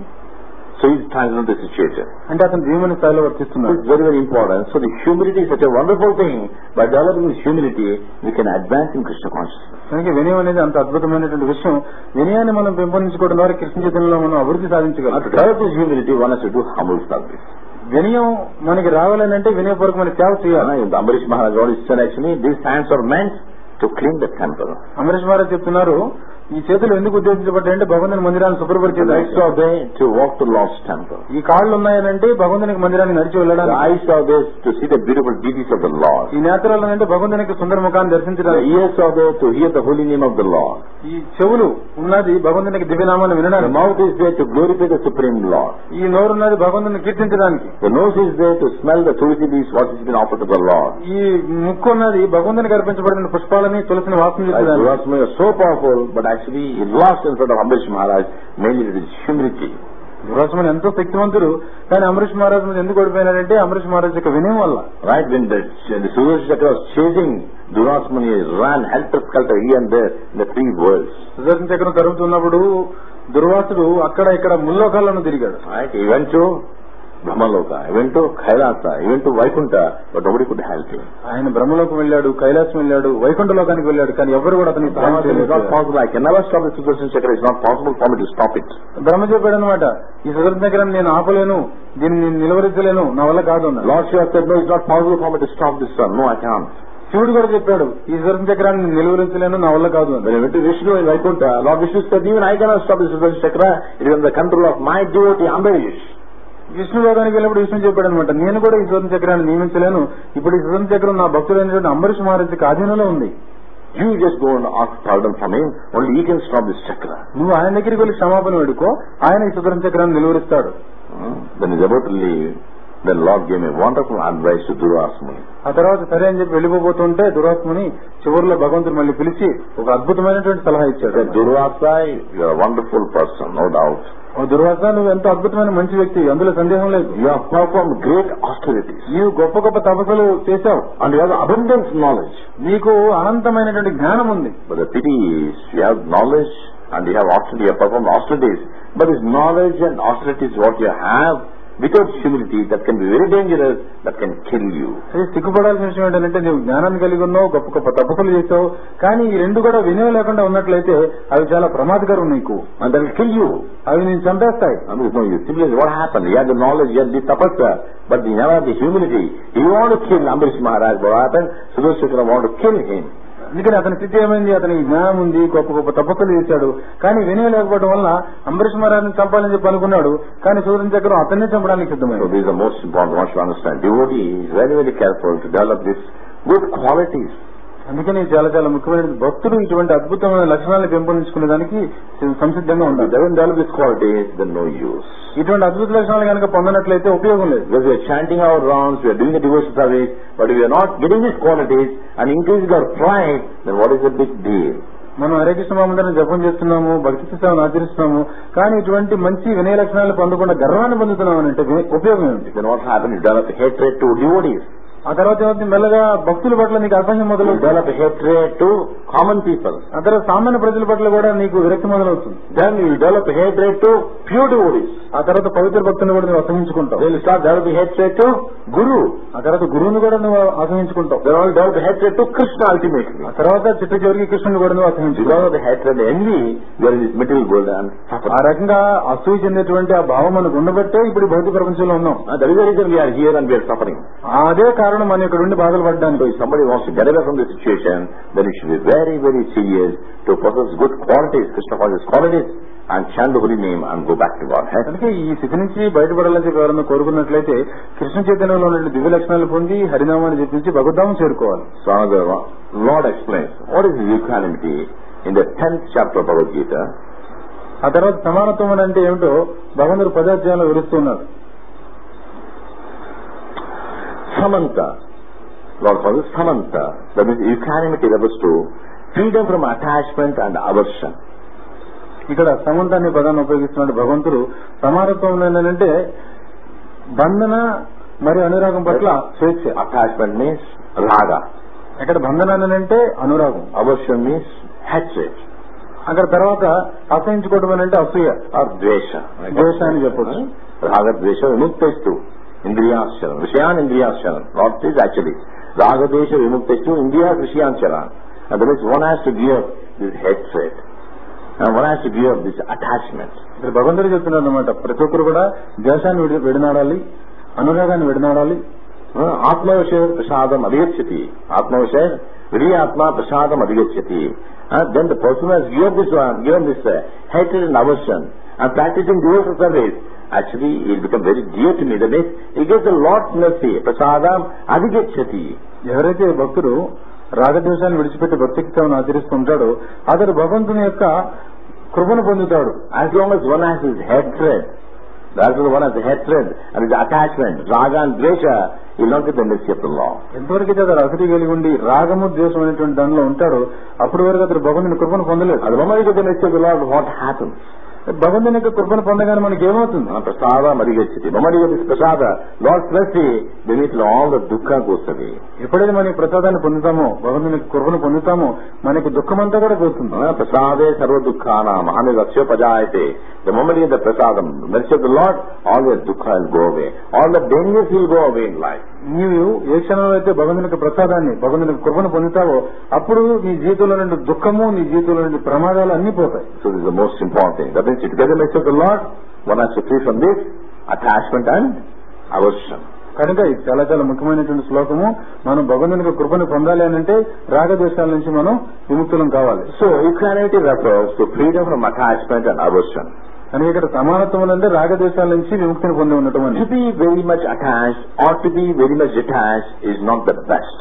So he's transcendental situated. అంటే అతను జీవన స్థాయిలో So వర్తిస్తున్నాడు it's very, very important. So the humility is such a wonderful thing. By developing this humility, we can advance in Krishna consciousness. కనుక వినయం అనేది అంత అద్భుతమైనటువంటి విషయం వినయాన్ని మనం పెంపొందించుకోవడం ద్వారా కృష్ణ చైతన్యంలో మనం అభివృద్ధి Now, to సాధించగలం develop this humility, one has to do humble service. వినయం మనకి రావాలని అంటే వినయపూర్వకమైన సేవ చేయాలి Uh, the Ambarish Maharaj already said actually, these hands are meant to clean the temple. Amaresh Maharaj చెప్తున్నారు ఈ చేతులు ఎందుకు ఉద్దేశించబడ్డాయంటే భగవంతుని మందిరాన్ని The శుభ్రపరిచేది legs are there to walk to Lord's temple. ఈ కాళ్ళు ఉన్నాయనంటే భగవంతునికి మందిరానికి నడిచి The వెళ్ళడానికి eyes are there to see the beautiful beauties of the Lord. ఈ నేత్రాలు అంటే భగవంతునికి సుందర ముఖాన్ని The దర్శించడానికి ears are there to hear the holy name of the Lord. ఈ చెవులు ఉన్నది భగవంతునికి దివ్యనామాన్ని The వినడానికి mouth is there to glorify the Supreme Lord. ఈ నోరు ఉన్నది భగవంతుని కీర్తించడానికి The nose is there to smell the tulsi leaves what has been offered to the Lord. ఈ ముక్కు ఉన్నది భగవంతునికి అర్పించబడిన పుష్పాలని తులసిని వాసన Like చేసేదానికి Durasma is so powerful, but actually he lost in front of Ambarish Maharaj, mainly it is humility. దురాసమని ఎంతో శక్తివంతుడు కానీ అమరీష్ మహారాజ్ మీద ఎందుకు ఓడిపోయినాడంటే అమరీష్ మహారాజ్ యొక్క వినయం వల్ల Right when the, the Sudarshan Chakra was chasing Durasmani, he ran helter-skelter here and there in the three worlds. సుదర్శన చక్రం తరుగుతున్నప్పుడు దుర్వాసుడు అక్కడ ఇక్కడ ముల్లోకాలను తిరిగాడు Right? He went to Brahmaloka, he went to Kailasa, he went to Vaikuntha, but nobody could help him. ఆయన బ్రహ్మలోకం వెళ్ళాడు కైలాసం వెళ్ళాడు వైకుంఠ లోకానికి వెళ్ళాడు కానీ ఎవరు కూడా అతనికి సహాయం Brahma said, it's not చేయలేదు possible, I can never stop the Sudarshan Chakra, it's not possible for me to stop it. బ్రహ్మ చెప్పాడు అనమాట ఈ సుదర్శన చక్రాన్ని నేను ఆపలేను దీన్ని నేను నిలవరించలేను నా వల్ల కాదు అన్నాడు Lord Shiva said, no, it's not possible for me to stop this sun. No, I can't. శివుడు కూడా చెప్పాడు ఈ సుదర్శన చక్రాన్ని నేను నిలువరించలేను నా వల్ల కాదు When అని he went to Vishnu in Vaikuntha, Lord Vishnu said, even I cannot stop the Sudarshan Chakra, it is under the control of my devotee Ambarish. Vishnu లోకానికి వెళ్ళినప్పుడు విష్ణు చెప్పాడు అనమాట నేను కూడా ఈ సుదర్శన చక్రాన్ని నియమించలేను ఇప్పుడు ఈ సుదర్శన చక్రం నా భక్తులైనటువంటి అంబరీష్ మహారాజుకి ఆధీనంలో ఉంది You just go and ask pardon from him, only he can stop this chakra. నువ్వు ఆయన దగ్గరికి వెళ్ళి క్షమాపణ వేడుకో ఆయన ఈ సుదర్శన చక్రాన్ని నిలువరిస్తాడు Hmm? Then he's about to leave. Then Lord gave me wonderful advice to Durasmuni. ఆ తర్వాత సరే అని చెప్పి వెళ్ళిపోతుంటే దురాత్మని చివరిలో భగవంతుడు మళ్ళీ పిలిచి ఒక అద్భుతమైనటువంటి సలహా He ఇచ్చాడు said, Durvasa, you are a wonderful person, no doubt. ఓ దుర్వాస నువ్వు ఎంతో అద్భుతమైన మంచి వ్యక్తి అందులో సందేహం లేదు You have performed great austerities. నీవు గొప్ప గొప్ప తపస్సులు చేశావు And you have abundant knowledge. నీకు అనంతమైనటువంటి జ్ఞానం ఉంది But the pity is, you have knowledge and you have austerity, you have performed austerities. But this knowledge and austerities what you have, without humility, that can be very dangerous, that can kill you. అదే సిగ్గుపడాల్సిన విషయం ఏంటంటే నువ్వు జ్ఞానాన్ని కలిగి ఉన్నావు గొప్ప గొప్ప తపస్సులు చేసావు కానీ ఈ రెండు కూడా వినయం లేకుండా ఉన్నట్లయితే అవి చాలా ప్రమాదకరం నీకు And that will kill you. అవి నేను చంపేస్తాయి I mean, no, you simply what happened? You had the knowledge, you had the tapasya, but you never had the humility. You want to kill Ambarish Maharaj, what happened? Sudarshan wanted to kill him. అందుకని అతని స్థితి ఏమైంది అతనికి జ్ఞానం ఉంది గొప్ప గొప్ప తపస్సులు చేశాడు కానీ వినయం లేకపోవడం వల్ల అంబరీష్ మహారాజుని చంపాలని చెప్పి అనుకున్నాడు కానీ సూర్యుని చక్రం అతన్నే చంపడానికి So సిద్ధమైంది this is the most important one to understand. Devotee is very, very careful to develop these good qualities. అందుకని చాలా చాలా ముఖ్యమైన భక్తుడు ఇటువంటి అద్భుతమైన లక్షణాలను పెంపొందించుకునే దానికి సంసిద్ధంగా If ఉండాలి they don't develop these qualities, then no use. ఇటువంటి అద్భుత లక్షణాలు కనుక పొందనట్లయితే ఉపయోగం లేదు Because we are chanting our rounds, we are doing the devotion service, but we are not getting these qualities and increasing our pride, then what is the big deal? మనం హరే కృష్ణ మామందరం జపం చేస్తున్నాము భక్తి సేవను ఆచరిస్తున్నాము కానీ ఇటువంటి మంచి వినయ లక్షణాలు పొందకుండా గర్వాన్ని పొందుతున్నాం అంటే వి- ఉపయోగం ఏంటి Then what happens? You develop hatred to devotees. ఆ తర్వాత ఏమవుతుంది మెల్లగా భక్తుల పట్ల నీకు అసహ్యం You మొదలవుతుంది develop hatred to common people. ఆ తర్వాత సామాన్య ప్రజల పట్ల కూడా నీకు విరక్తి మొదలవుతుంది Then you will develop hatred to pure devotees. ఆ తర్వాత పవిత్ర భక్తులను కూడా నువ్వు అసహించుకుంటావు Then you start developing hatred to Guru. ఆ తర్వాత గురువుని కూడా నువ్వు అసహించుకుంటావు Then all develop hatred to Krishna ultimately. ఆ తర్వాత చిట్ట చివరికి కృష్ణుని కూడా నువ్వు అసహించుకుంటావు Because of the hatred and envy, we are in this material world and ఆ suffering. రకంగా అసూయ చెందేటువంటి ఆ భావం మనకు ఉండబట్టే ఇప్పుడు ఈ భౌతిక ప్రపంచంలో ఉన్నాం Uh, that is the reason we are here and we are suffering. అదే కారణం మన ఇక్కడ ఉండి బాధలు So పడ్డానికి if somebody wants to get away from the situation, then he should be very, very serious to possess good qualities, Krishna conscious qualities, and chant the holy name and go back to Godhead. అందుకే ఈ స్థితి నుంచి బయటపడాలని చెప్పి ఎవరైనా కోరుకున్నట్లయితే కృష్ణ చైతన్యంలో ఉన్న దివ్య లక్షణాలు పొంది హరినామాన్ని జపించి భగవద్ధామం చేరుకోవాలి So another one, Lord explains, what is equanimity in the 10th chapter of Bhagavad Gita? ఆ తర్వాత సమానత్వం అని అంటే ఏమిటో భగవంతుడు పదార్థాలను వివరిస్తున్నారు Samanta. Lord calls it Samanta. That means equanimity refers to freedom from attachment and aversion. ఇక్కడ సమంత అనే పదాన్ని ఉపయోగిస్తున్నాడు భగవంతుడు సమానత్వం ఏంటంటే బంధన మరియు అనురాగం పట్ల స్వేచ్ఛ Attachment means raga. అక్కడ బంధన అని అంటే అనురాగం Aversion means hatred అక్కడ తర్వాత అసహించుకోవడం అని అంటే అసూయ or dvesha. ద్వేష అని చెప్పొచ్చు Raga dvesha vimuktestu. Indriyascharan. Vishayan indriyascharan. Not this actually. Raga dvesha vimuktestu. Indriya vishayancharan. And that means one has to give up this hatred. And one has to give up this attachment. ఇక్కడ భగవంతుడు చెప్తున్నారు అనమాట ప్రతి ఒక్కరు కూడా ద్వేషాన్ని విడి- విడనాడాలి అనురాగాన్ని విడనాడాలి ఆత్మవిషయ ప్రసాదం అధిగచ్చతి ఆత్మవిషయ విడియాత్మ ప్రసాదం అధిగచ్చతి then the person has given this one given this hated and aversion and practicing devotion service actually he become very dear to me that means he gets the Lord mercy ప్రసాదం అధిగచ్చతి ఎవరైతే భక్తుడు రాగద్వేషాన్ని విడిచిపెట్టి భక్తికి సేవను ఆచరిస్తుంటాడో అతడు భగవంతుని యొక్క కృపను పొందుతాడు as long as one has his hatred as long as one has the hatred and his attachment raga and dvesha he will not get the mercy of the law ఎంతవరకు అయితే అతడు అసలు కలిగి ఉండి రాగము ద్వేషం అనేటువంటి దానిలో ఉంటాడో అప్పటి వరకు అతడు భగవంతుని కృపను పొందలేదు at the moment you get the mercy of the law what happens భగవంతుని యొక్క కృపను పొందగానే మనకి ఏమవుతుంది ప్రసాద మరిగచ్చతి మమడిగతి ప్రసాద లార్డ్ ప్లస్సి బెనీత్ ఆల్ ద దుఃఖ గోసవి ఎప్పుడైతే మనం ఈ ప్రసాదాన్ని పొందుతామో భగవంతుని కృపను పొందుతామో మనకి దుఃఖమంతా కూడా పోతుంది ప్రసాదే సర్వ దుఃఖానాం హాని రక్షోపజాయతే ద మమడి ద ప్రసాదం mercy of the Lord all the దుఃఖ will go away all the dangers will go away in life నీవు ఏ క్షణంలో అయితే భగవంతుని యొక్క ప్రసాదాన్ని భగవంతుని యొక్క కృపను పొందుతావో అప్పుడు నీ జీవితంలో నుండి దుఃఖము నీ జీవితంలో నుండి ప్రమాదాలు అన్ని పోతాయి so this the most important thing that means to get the mercy of the Lord one has to free from this attachment and aversion కనుక ఇది చాలా చాలా ముఖ్యమైనటువంటి శ్లోకము మనం భగవంతుని యొక్క కృపను పొందాలి అని అంటే రాగద్వేషాల నుంచి మనం విముక్తులం కావాలి so equanimity refers to freedom from attachment and aversion. కనుక ఇక్కడ సమానత్వం అంటే రాగద్వేషాల నుంచి విముక్తిని పొంది ఉండటం అని To be very much attached or to be very much detached is not the best.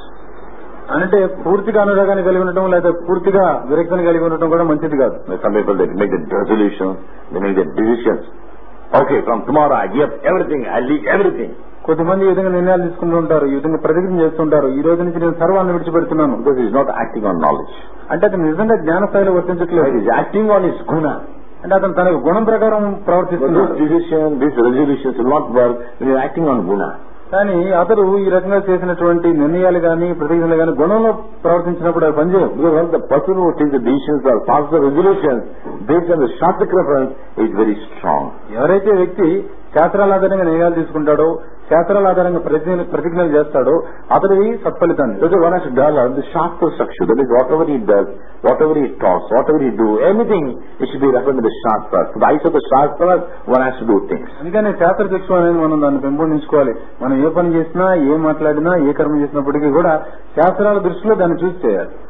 అంటే పూర్తిగా అనురాగాన్ని కలిగి ఉండటం లేదా పూర్తిగా విరక్తిని కలిగి ఉండటం కూడా మంచిది కాదు Some people they make the resolutions, they make the decisions. Okay, from tomorrow I give up everything, I leave everything. కొంతమంది ఈ విధంగా నిర్ణయాలు తీసుకుంటూ ఉంటారు ఈ విధంగా ప్రతిజ్ఞ చేస్తుంటారు ఈ రోజు నుంచి నేను సర్వాన్ని విడిచిపెడుతున్నాను Because he is not acting on knowledge. అంటే అతను నిజంగా జ్ఞాన స్థాయిలో He వర్తించట్లేదు is acting on his guna. అంటే అతను తన యొక్క గుణం ప్రకారం But ప్రవర్తిస్తున్నాడు this decision, this resolutions will not work when you are acting on guna. కానీ అతడు ఈ రకంగా చేసినటువంటి నిర్ణయాలు గాని ప్రతిజ్ఞలు గాని గుణంలో ప్రవర్తించినప్పుడు అవి పనిచేయవు Because when the person who takes the decisions or passes the resolutions based on the Shastra reference is very strong. ఎవరైతే వ్యక్తి శాస్త్రాల ఆధారంగా నిర్ణయాలు తీసుకుంటాడో శాస్త్రాల ఆధారంగా ప్రతిజ్ఞ- ప్రతిజ్ఞలు చేస్తాడో అతడివి సత్ఫలితాన్ని So one has to develop the Shastra Sakshu. That is whatever he does, whatever he talks, whatever he do, anything, it should be referred to the Shastra. So the eyes of the Shastra, one has to do things. అందుకని శాస్త్ర శిక్షణ అనేది మనం దాన్ని పెంపొందించుకోవాలి మనం ఏ పని చేసినా ఏ మాట్లాడినా ఏ కర్మ చేసినప్పటికీ కూడా శాస్త్రాల దృష్టిలో దాన్ని చూసి చేయాలి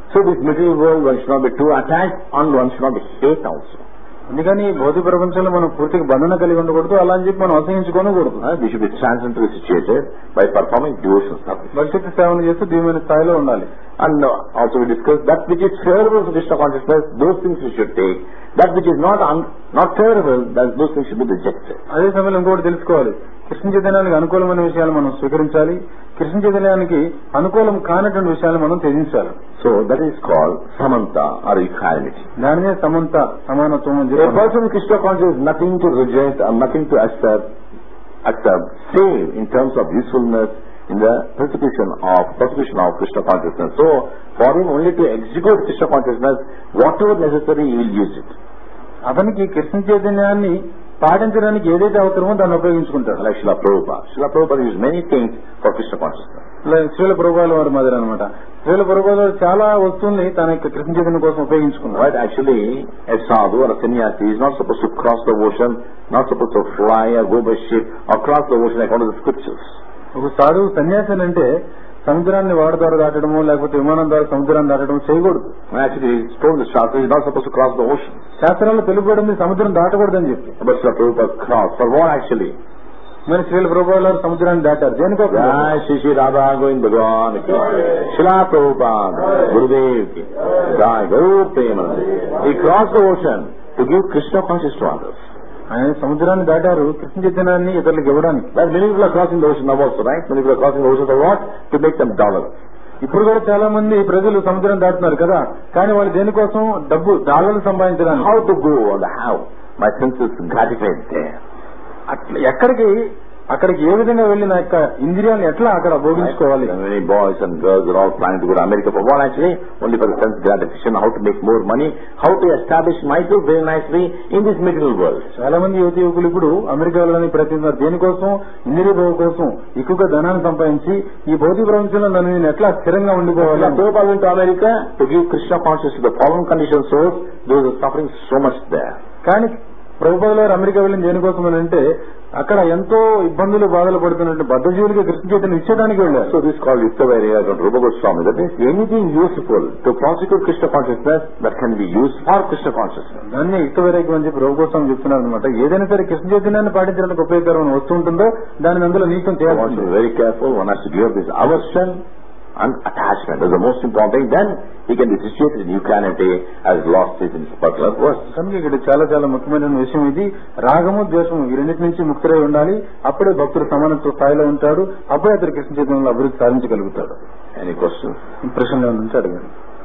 So this material world, one should not be too attached and one should not be hate also. అందుకని ఈ భౌతిక ప్రపంచంలో మనం పూర్తిగా బంధన కలిగి ఉండకూడదు అలా అని చెప్పి మనం అసహించుకోనకూడదు Uh, we should be transcendently situated by performing devotional service. భవిష్యత్తు సేవను చేస్తూ దీవెన స్థాయిలో ఉండాలి And uh, also we discussed that which is favorable to Krishna consciousness, those things we should take. That which is not un- not favorable, that those things should be rejected. అదే సమయంలో ఇంకోటి తెలుసుకోవాలి కృష్ణ చైతన్యానికి అనుకూలమైన విషయాలు మనం స్వీకరించాలి కృష్ణ చైతన్యానికి అనుకూలం కానటువంటి విషయాలు మనం త్యజించాలి So that is called samanta or equality. దానినే సమంత సమానత్వం అని A చెప్పి person with Krishna consciousness has nothing to reject or nothing to accept, accept, save in terms of usefulness in the persecution of persecution of Krishna consciousness. So for him only to execute Krishna consciousness, whatever necessary, he will use it. అతనికి కృష్ణ చైతన్యాన్ని పాటించడానికి ఏదైతే అవసరమో దాన్ని ఉపయోగించుకుంటాడు Like Srila Prabhupada. Srila Prabhupada used many things for Krishna consciousness. ఇలా శ్రీల ప్రభుపాల వారి మాదిరి అనమాట శ్రీల ప్రభుపాల వారు చాలా వస్తువుల్ని తన యొక్క కృష్ణ చైతన్యం కోసం ఉపయోగించుకున్నారు Right? Actually, a sadhu or a sannyasi is not supposed to cross the ocean, not supposed to fly or go by ship or cross the ocean according to the scriptures. ఒక సాధువు సన్యాసి అంటే సముద్రాన్ని వాడ ద్వారా దాటడము లేకపోతే విమానం ద్వారా సముద్రాన్ని దాటడం చేయకూడదు And actually, it's told in the Shastra, he's not supposed to cross the ocean. శాస్త్రాల్లో తెలుపబడింది సముద్రం దాటకూడదని చెప్పి But Srila Prabhupada crossed. For what actually? మరి శ్రీల ప్రభుపాల వారు సముద్రాన్ని దాటారు దేనికోసం Jai Shri Shri Radha Govind Bhagavan ki Srila Prabhupada, Gurudev ki Jai Guru Premanand. He crossed the ocean to give Krishna consciousness to others. ఆయన సముద్రాన్ని దాటారు కృష్ణ చైతన్యాన్ని ఇతరులకు ఇవ్వడానికి But many people are crossing the ocean now also, right? Many people are crossing the ocean for what? To make them dollars. ఇప్పుడు కూడా చాలా మంది ప్రజలు సముద్రం దాటుతున్నారు కదా కానీ వాళ్ళు దేనికోసం డబ్బు డాలర్లు సంపాదించడానికి How to go and how? My senses gratified there. అట్లా ఎక్కడికి అక్కడికి ఏ విధంగా వెళ్లి నా యొక్క ఇంద్రియాలను ఎట్లా అక్కడ భోగించుకోవాలి And many boys and girls are all planning to go to America for what actually? Only for the sense gratification, how to make more money, how to establish myself very nicely in this material world. చాలా మంది యువతి యువకులు ఇప్పుడు అమెరికా వెళ్ళడానికి ప్రయత్నిస్తున్నారు దేనికోసం ఇంద్రియ భోగ కోసం ఎక్కువగా ధనాన్ని సంపాదించి ఈ భౌతిక ప్రపంచంలో నన్ను నేను ఎట్లా స్థిరంగా ఉండిపోవాలి Now, Prabhupada went to America to give Krishna consciousness to the fallen conditioned souls. Those are suffering so much there. కానీ ప్రభుపాద గారు అమెరికా వెళ్ళింది దేనికోసం అని అంటే అక్కడ ఎంతో ఇబ్బందులు బాధలు పడుతున్నట్టు బద్ధజీవులకి కృష్ణ చైతన్యం ఇచ్చేయడానికి వెళ్ళారు So this is called Yuktavariya from Rupa Goswami. That means anything useful to prosecute Krishna consciousness that can be used for Krishna consciousness. దాన్ని యుక్తవైరాగ్యం అని చెప్పి ప్రభుత్వం చెప్తున్నారు అనమాట ఏదైనా సరే కృష్ణ చైతన్యాన్ని పాటించడానికి ఉపయోగకరమైన వస్తువు ఉంటుందో దానిని అందులో నీకం So one should చేయాల్సింది be very careful. One has to give up this aversion and attachment. That's the most important thing. Then he can be situated in Eucharisty as lost is in this particular verse. కనుక ఇక్కడ చాలా చాలా ముఖ్యమైన విషయం ఇది రాగము ద్వేషము ఈ రెండింటి నుంచి ముక్తులై ఉండాలి అప్పుడే భక్తుడు సమానత్వ స్థాయిలో ఉంటాడు అప్పుడే అతడు కృష్ణ చైతన్యంలో అభివృద్ధి సాధించగలుగుతాడు Any questions? ప్రశ్నలు నుంచి అడగండి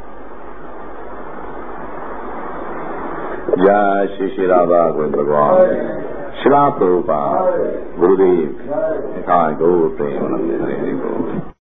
Jai Shri Shri Radha Govinda Bhagavan. Shila Prabhupada. Gurudev. Jai Gaur Premanande. Hare Gaur.